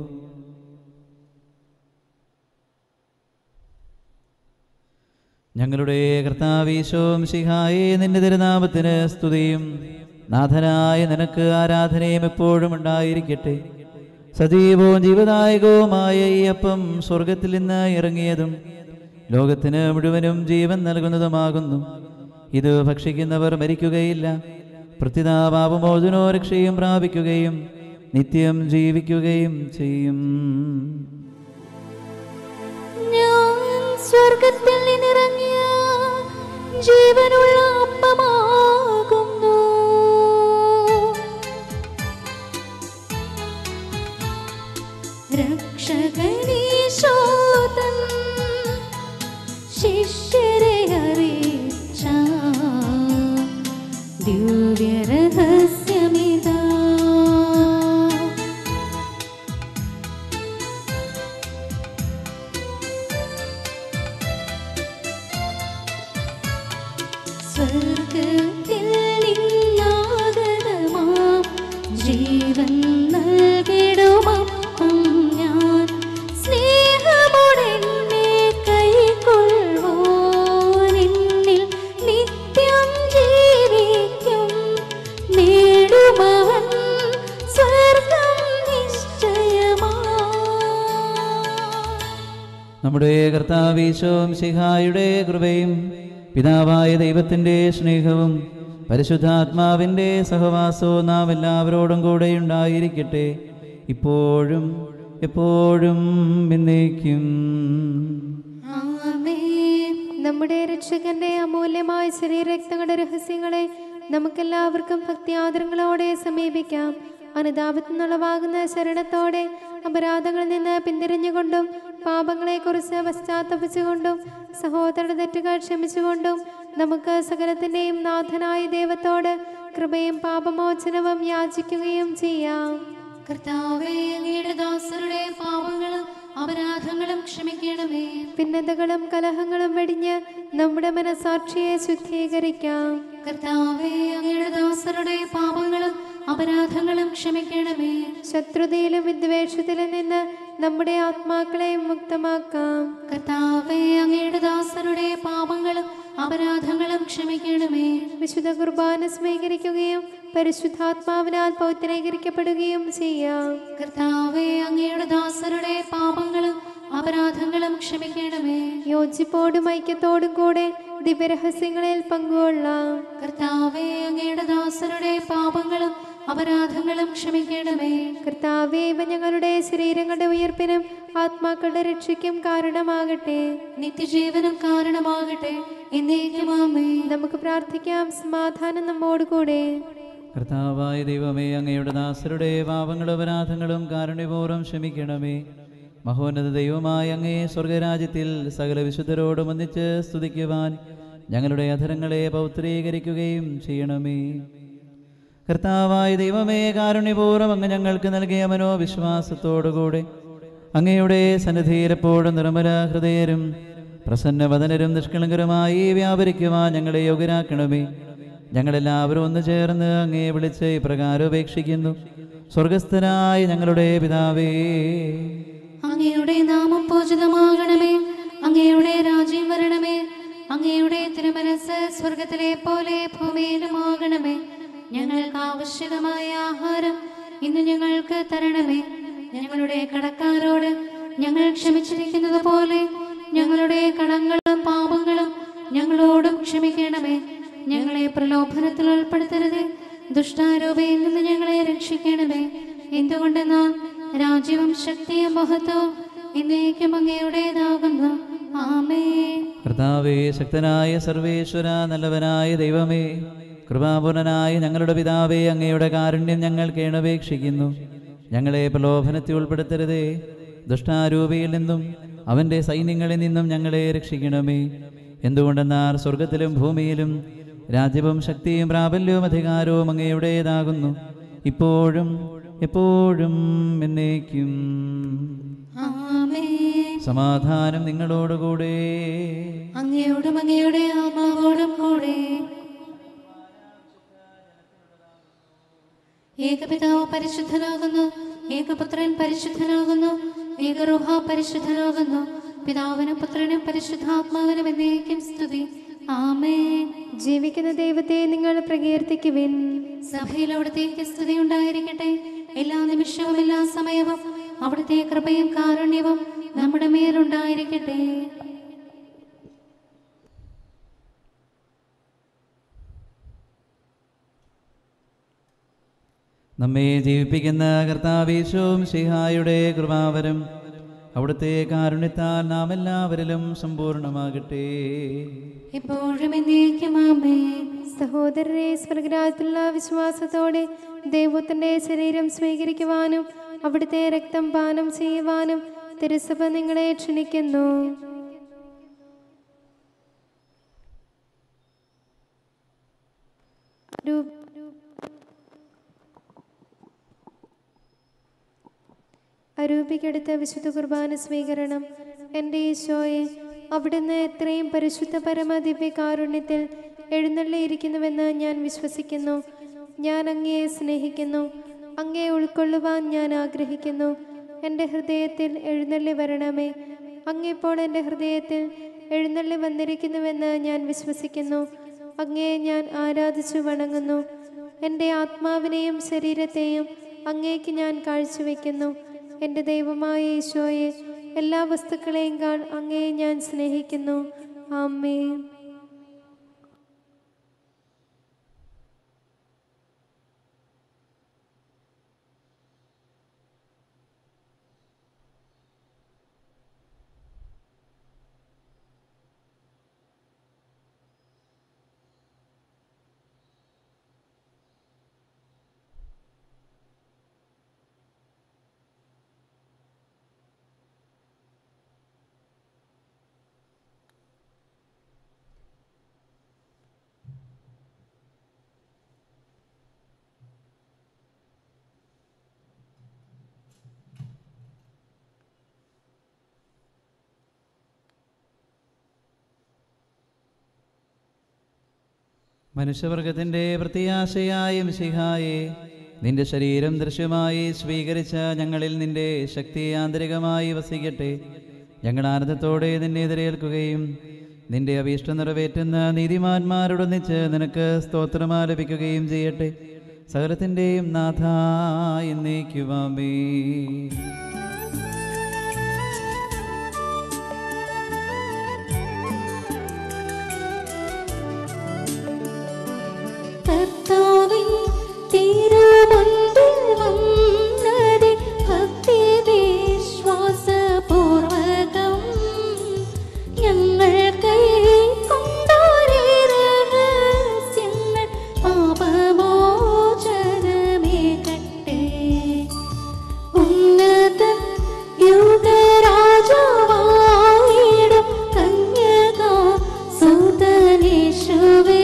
ഞങ്ങളുടെ കർത്താവീശോം ശിഹായേ നിന്റെ തിരുനാമത്തിന് സ്തുതിയും നാഥനായ നിനക്ക് ആരാധനയും എപ്പോഴും ഉണ്ടായിരിക്കട്ടെ സജീവവും ജീവദായകവുമായ ഈ അപ്പം സ്വർഗത്തിൽ നിന്ന് ഇറങ്ങിയതും ലോകത്തിന് മുഴുവനും ജീവൻ നൽകുന്നതുമാകുന്നു ഇത് ഭക്ഷിക്കുന്നവർ മരിക്കുകയില്ല പ്രത്യതാപാപമോചനോ രക്ഷയും പ്രാപിക്കുകയും നിത്യം ജീവിക്കുകയും ചെയ്യും ഞാൻ സ്വർഗത്തിൽ നിന്നിറങ്ങിയ ജീവനുള്ള അപ്പമാകുന്നു രക്ഷകനീശോതൻ ശിഷ്യരെ അറിയിച്ച ദിവ്യരഹസ്യമിതാ സ്വർഗത്തിൽ നിന്നാഗതമാം ജീവൻ നൽകിടുമപ്പം ഞാൻ സ്നേഹമോടെന്നെ കൈക്കൊള്ളുവോ നിന്നിൽ നിത്യം ജീവിക്കും നേടുമവൻ സ്വർഗം നിശ്ചയമാ നമ്മുടെ കർത്താവീശോം ശിഹായുടെ കൃപയും പിതാവായ ദൈവത്തിൻ്റെ സ്നേഹവും പരിശുദ്ധാത്മാവിൻ്റെ സഹവാസവും നാം എല്ലാവരോടും കൂടെ ഉണ്ടായിരിക്കട്ടെ ഇപ്പോഴും എപ്പോഴും എന്നേക്കും ആമേൻ നമ്മുടെ രക്ഷകന്റെ അമൂല്യമായ ശരീരരക്തങ്ങളുടെ രഹസ്യങ്ങളെ നമുക്കെല്ലാവർക്കും ഭക്തിയാദരങ്ങളോടെ സമീപിക്കാം അനുതാപത്തിൽ നിന്നുളവാകുന്ന ശരണത്തോടെ അപരാധങ്ങളിൽ നിന്ന് പിന്തിരിഞ്ഞുകൊണ്ടും പാപങ്ങളെക്കുറിച്ച് പശ്ചാത്തപിച്ചുകൊണ്ടും സഹോദരരുടെ തെറ്റുകൾ ക്ഷമിച്ചുകൊണ്ടും നമുക്ക് സകലത്തിൻ്റെയും നാഥനായ ദൈവത്തോട് കൃപയും പാപമോചനവും യാചിക്കുകയും ചെയ്യാം കർത്താവേ അങ്ങയുടെ ദാസരുടെ പാപങ്ങളും അപരാധങ്ങളും ക്ഷമിക്കണമേ ഭിന്നതകളും കലഹങ്ങളും വെടിഞ്ഞ് നമ്മുടെ മനസാക്ഷിയെ ശുദ്ധീകരിക്കാം കർത്താവേ അങ്ങയുടെ ദാസരുടെ പാപങ്ങളും അപരാധങ്ങളും ക്ഷമിക്കണമേ ശത്രുതയിലും വിദ്വേഷത്തിലും നിന്ന് നമ്മുടെ ആത്മാക്കളെ മുക്തമാക്കാം കർത്താവെ അങ്ങയുടെ ദാസരുടെ പാപങ്ങളും അപരാധങ്ങളും ക്ഷമിക്കണമേ വിശുദ്ധ കുർബാന സ്വീകരിക്കുകയും പരിശുദ്ധാത്മാവിനാൽ പൗത്രീകരിക്കപ്പെടുകയും ചെയ്യാം കർത്താവെ അങ്ങയുടെ ദാസരുടെ പാപങ്ങളും അപരാധങ്ങളും ക്ഷമിക്കണമേ യോജിപ്പോടും ഐക്യത്തോടും കൂടെ ദിവ്യരഹസ്യങ്ങളിൽ പങ്കുകൊള്ളാം കർത്താവെ അങ്ങയുടെ ദാസരുടെ പാപങ്ങളും അപരാധങ്ങളും ക്ഷമിക്കണമേ കർത്താവേ ഇവ ഞങ്ങളുടെ ശരീരങ്ങളുടെ ഉയർപ്പിനും ആത്മാക്കളുടെ രക്ഷയ്ക്കും കാരണമാകട്ടെ നിത്യജീവനം കാരണമാകട്ടെ എന്നേക്കും ആമേ നമുക്ക് പ്രാർത്ഥിക്കാം സമാധാനം നമ്മോടുകൂടെ കർത്താവായ ദൈവമേ അങ്ങയുടെ ദാസരുടെ പാപങ്ങളും അപരാധങ്ങളും കാരുണ്യപൂർവ്വം ക്ഷമിക്കണമേ മഹോന്നത ദൈവമായ അങ്ങേ സ്വർഗരാജ്യത്തിൽ സകല വിശുദ്ധരോടും ഒന്നിച്ച് സ്തുതിക്കുവാൻ ഞങ്ങളുടെ അധരങ്ങളെ പൗത്രീകരിക്കുകയും ചെയ്യണമേ കർത്താവായ ദൈവമേ കാരുണ്യപൂർവ്വം അങ്ങ് ഞങ്ങൾക്ക് നൽകിയ മനോവിശ്വാസത്തോടുകൂടെ അങ്ങയുടെ സന്നിധിയിൽ എപ്പോഴും നിർമ്മല ഹൃദയരും പ്രസന്നവദനരും നിഷ്കളങ്കരുമായി വ്യാപരിക്കുവാൻ ഞങ്ങളെ യോഗ്യരാക്കണമേ ഞങ്ങളെല്ലാവരും ഒന്ന് ചേർന്ന് അങ്ങേ വിളിച്ച് ഇപ്രകാരം ഉപേക്ഷിക്കുന്നു സ്വർഗസ്ഥനായ ഞങ്ങളുടെ പിതാവേ അങ്ങയുടെ നാമം പൂജിതമാകണമേ അങ്ങയുടെ രാജ്യം വരണമേ അങ്ങയുടെ തിരുമനസ് സ്വർഗത്തിലെ പോലെ ഭൂമിയിലുമാകണമേ ഞങ്ങൾക്ക് ആവശ്യകമായ ആഹാരം ഇന്ന് ഞങ്ങൾക്ക് തരണമേ ഞങ്ങളുടെ കടക്കാരോട് ഞങ്ങൾ ക്ഷമിച്ചിരിക്കുന്നത് പോലെ ഞങ്ങളുടെ കടങ്ങളും പാപങ്ങളും ഞങ്ങളോടും ക്ഷമിക്കണമേ ഞങ്ങളെ പ്രലോഭനത്തിൽ ഉൾപ്പെടുത്തരുതേ ദുഷ്ടാരൂപയിൽ നിന്ന് ഞങ്ങളെ രക്ഷിക്കണമേ എന്തുകൊണ്ടെന്നാൽ രാജ്യവും ശക്തിയും മഹത്വവും എന്നേക്കും അങ്ങയുടേതാകുന്നു ആമേ കർത്താവേ ശക്തനായ സർവേശ്വര നല്ലവനായ ദൈവമേ കൃപാപൂർണനായ ഞങ്ങളുടെ പിതാവേ അങ്ങയുടെ കാരുണ്യം ഞങ്ങൾ കേണപേക്ഷിക്കുന്നു ഞങ്ങളെ പ്രലോഭനത്തിൽ ഉൾപ്പെടുത്തരുതേ ദുഷ്ടാരൂപിയിൽ നിന്നും അവൻ്റെ സൈന്യങ്ങളിൽ നിന്നും ഞങ്ങളെ രക്ഷിക്കണമേ എന്തുകൊണ്ടെന്നാൽ സ്വർഗത്തിലും ഭൂമിയിലും രാജ്യവും ശക്തിയും പ്രാബല്യവും അധികാരവും അങ്ങയുടേതാകുന്നു ഇപ്പോഴും എപ്പോഴും എന്നേക്കും ആമേ സമാധാനം നിങ്ങളോടുകൂടെ അങ്ങയോടും അങ്ങയുടെ ആത്മാവോടും കൂടെ ഏകപിതാവ് പരിശുദ്ധനാകുന്നു ഏകപുത്രൻ പരിശുദ്ധനാകുന്നു ഏകറുഹ പരിശുദ്ധനാകുന്നു പിതാവിനും പുത്രനും പരിശുദ്ധാത്മാവിനും എന്നേക്കും സ്തുതി ആമേ ജീവിക്കുന്ന ദൈവത്തെ നിങ്ങൾ പ്രകീർത്തിക്കുവിൻ സഭയിൽ അവിടത്തേക്ക് സ്തുതി ഉണ്ടായിരിക്കട്ടെ എല്ലാ നിമിഷവും എല്ലാ സമയവും അവിടുത്തെ കൃപയും കാരുണ്യവും നമ്മുടെ മേലുണ്ടായിരിക്കട്ടെ നമ്മെ ജീവിപ്പിക്കുന്ന കർത്താവീശോം സിഹായുടെ കൃപാവരം അവിടുത്തെ കാരുണ്യത്താൽ നാം എല്ലാവരിലും സമ്പൂർണ്ണമാകട്ടെ എപ്പോഴും എന്നേക്കും ആമേ സഹോദരരെ സ്വർഗരാജത്തിലുള്ള വിശ്വാസത്തോടെ ദൈവത്തിന്റെ ശരീരം സ്വീകരിക്കുവാനും അവിടുത്തെ രക്തം പാനം ചെയ്യുവാനും തിരുസഭ നിങ്ങളെ ക്ഷണിക്കുന്നു രൂ- അരൂപിക്കടുത്ത വിശുദ്ധ കുർബാന സ്വീകരണം എൻ്റെ ഈശോയെ അവിടുന്ന് എത്രയും പരിശുദ്ധ പരമ ദിവ്യകാരുണ്യത്തിൽ എഴുന്നള്ളിയിരിക്കുന്നുവെന്ന് ഞാൻ വിശ്വസിക്കുന്നു ഞാൻ അങ്ങയെ സ്നേഹിക്കുന്നു അങ്ങയെ ഉൾക്കൊള്ളുവാൻ ഞാൻ ആഗ്രഹിക്കുന്നു എൻ്റെ ഹൃദയത്തിൽ എഴുന്നള്ളി വരണമേ അങ്ങേപ്പോൾ എൻ്റെ ഹൃദയത്തിൽ എഴുന്നള്ളി വന്നിരിക്കുന്നുവെന്ന് ഞാൻ വിശ്വസിക്കുന്നു അങ്ങയെ ഞാൻ ആരാധിച്ചു വണങ്ങുന്നു എൻ്റെ ആത്മാവിനെയും ശരീരത്തെയും അങ്ങേക്ക് ഞാൻ കാഴ്ചവെക്കുന്നു എൻ്റെ ദൈവമായ ഈശോയെ എല്ലാ വസ്തുക്കളെയും കാൾ അങ്ങയെ ഞാൻ സ്നേഹിക്കുന്നു ആമേ മനുഷ്യവർഗത്തിൻ്റെ പ്രത്യാശയായ മിശിഹായെ നിന്റെ ശരീരം ദൃശ്യമായി സ്വീകരിച്ച ഞങ്ങളിൽ നിന്റെ ശക്തി ആന്തരികമായി വസിക്കട്ടെ ഞങ്ങൾ ആനന്ദത്തോടെ നിന്നെ എതിരേൽക്കുകയും നിന്റെ അഭീഷ്ടം നിറവേറ്റുന്ന നീതിമാന്മാരോടൊന്നിച്ച് നിനക്ക് സ്തോത്രം ആലപിക്കുകയും ചെയ്യട്ടെ സകലത്തിൻ്റെയും നാഥ എന്നേക്കുവാമേ കർത്താവിൻ തിരുമുൻപിൽ വന്നതെ ഭക്തി വിശ്വാസപൂർവകം ഞങ്ങൾ കൈക്കൊണ്ടോരേ രഹസ്യങ്ങൾ പാപമോചനമേകട്ടെ ഉന്നത യുഗരാജാവായിടും കന്യക സുതനേശുവേ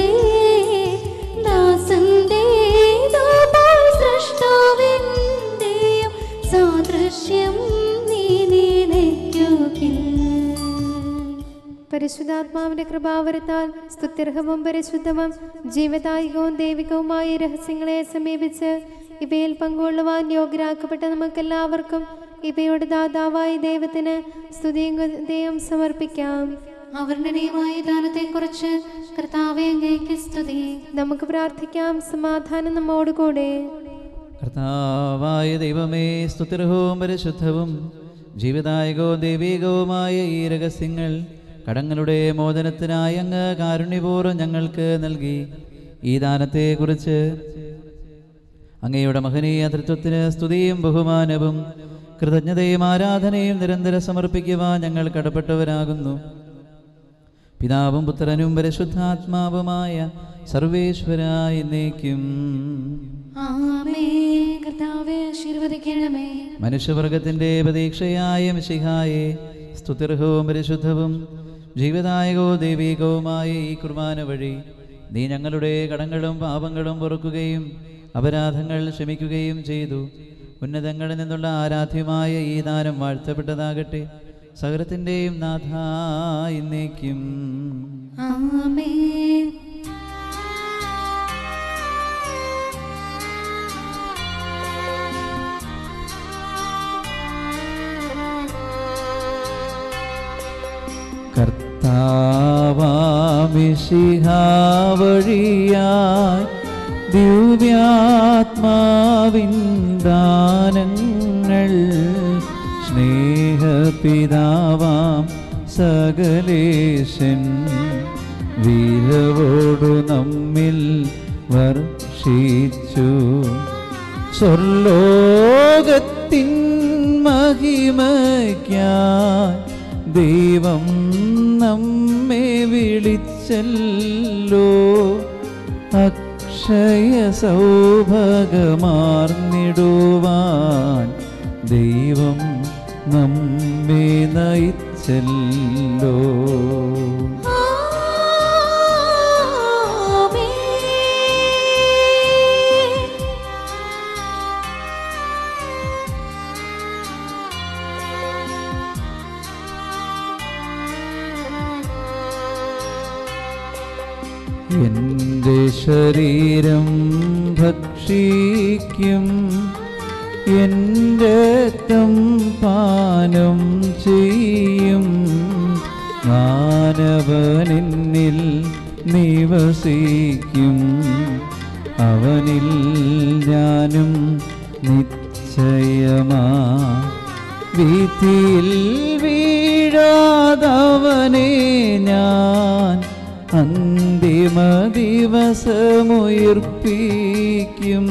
ദാസന്റെ ദാപാൽ സൃഷ്ടാവിന്റെയും സാദൃശ്യം നീ നിനയ്ക്കുകിൽ പരിശുദ്ധാത്മാവിന്റെ കൃപാവരത്താൽ സ്തുത്യർഹവും പരിശുദ്ധവും ജീവദായികവും ദൈവികവുമായ ഈ രഹസ്യങ്ങളെ സമീപിച്ച് ഇവയിൽ പങ്കുകൊള്ളുവാൻ യോഗ്യരാക്കപ്പെട്ട നമുക്കെല്ലാവർക്കും ഇവയുടെ ദാതാവായ ദൈവത്തിന് സ്തുതിയും ഗതയും സമർപ്പിക്കാം അവർണ്ണനീയമായ ദാനത്തെക്കുറിച്ച് കർത്താവെ അങ്ങേക്ക് സ്തുതി നമുക്ക് പ്രാർത്ഥിക്കാം സമാധാനം നമ്മോടുകൂടെ കർത്താവായ ദൈവമേ സ്തുതിർഹവും പരിശുദ്ധവും ജീവദായകവും ദൈവികവുമായ ഈ രഹസ്യങ്ങൾ കടങ്ങളുടെ മോചനത്തിനായി അങ്ങ് കാരുണ്യപൂർവ്വം ഞങ്ങൾക്ക് നൽകി ഈ ദാനത്തെക്കുറിച്ച് അങ്ങയുടെ മഹനീയ തൃത്വത്തിന് സ്തുതിയും ബഹുമാനവും കൃതജ്ഞതയും ആരാധനയും നിരന്തരം സമർപ്പിക്കുവാൻ ഞങ്ങൾ കടപ്പെട്ടവരാകുന്നു പിതാവും പുത്രനും പരിശുദ്ധാത്മാവുമായ സർവേശ്വരായി എന്നേക്കും ആമേ കർത്താവെ ആശീർവദിക്കണമേ മനുഷ്യവർഗത്തിന്റെ പ്രതീക്ഷയായ മിശിഹായെ സ്തുതിർഹവും പരിശുദ്ധവും ജീവദായകവും ദൈവികവുമായ ഈ കുർബാന വഴി നീ ഞങ്ങളുടെ കടങ്ങളും പാപങ്ങളും പൊറുക്കുകയും അപരാധങ്ങൾ ക്ഷമിക്കുകയും ചെയ്തു ഉന്നതങ്ങളിൽ നിന്നുള്ള ആരാധ്യമായ ഈ ദാനം വാഴ്ത്തപ്പെട്ടതാകട്ടെ സകലത്തിൻ്റെയും നാഥ ഇന്നേക്കും ആമേ കർത്താവാമിഷിഹാവഴിയായി ദിവ്യാത്മാവിൻ ദാനങ്ങൾ സ്നേഹപിതാവാം സകലേശൻ വീരവോടു നമ്മിൽ വർഷിച്ചു സ്വർലോകത്തിൻ മഹിമയ്ക്കായി ദൈവം നമ്മെ വിളിച്ചല്ലോ അക്ഷയ സൗഭഗമാർന്നിടുവാൻ ദൈവം നമ്മെ നയിച്ചല്ലോ ആമേ എൻ്റെ ശരീരം ഭക്ഷിക്കും എൻ്റെ രക്തം പാനം ചെയ്യും മാനവനെന്നിൽ നിവസിക്കും അവനിൽ ഞാനും നിശ്ചയമാ വീതിയിൽ വീഴാതവനെ ഞാൻ അന്തിമ ദിവസമുയർപ്പിക്കും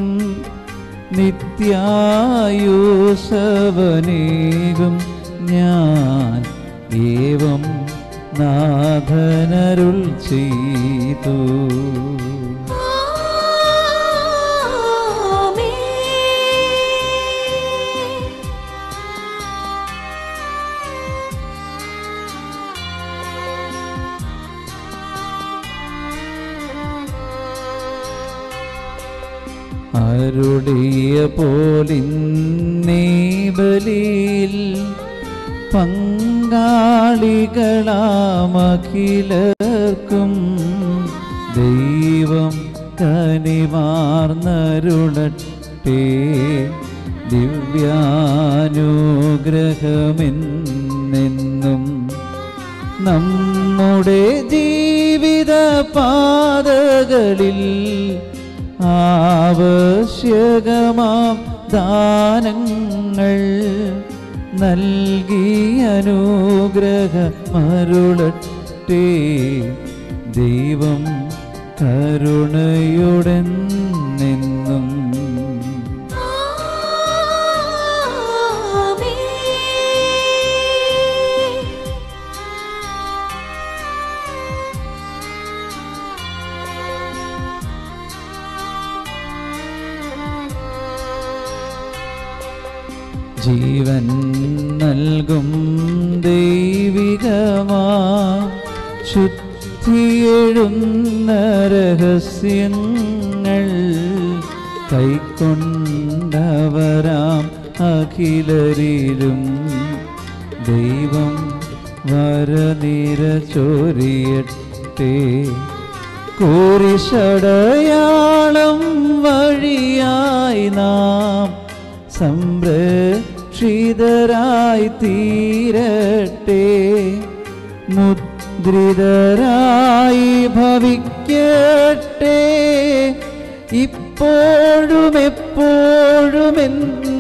നിത്യായുസവനേകും ഞാൻ ഏവം നാഥനരുൾ ചെയ്തു ആമേ അരുളിയ പോലിന്നേ ബലിയിൽ പങ്കാളികളാമഖിലർക്കും ദൈവം കനിവാർന്നരുളട്ടെ ദിവ്യാനുഗ്രഹമെന്നെന്നും നമ്മുടെ ജീവിത പാതകളിൽ ആവശ്യകമാം ദാനങ്ങൾ നൽകി അനുഗ്രഹമരുളട്ടെ ദൈവം കരുണയുടെന്നെന്നും ജീവൻ നൽകും ദൈവികമാ ശുദ്ധിയെഴുന്ന രഹസ്യങ്ങൾ കൈക്കൊണ്ടവരാം അഖിലരിലും ദൈവം വരനിര ചൊരിയട്ടെ കുരിശടയാളം വഴിയായി നാം സംരക്ഷിതരായി തീരട്ടെ മുദ്രിതരായി ഭവിക്കട്ടെ ഇപ്പോഴും എപ്പോഴും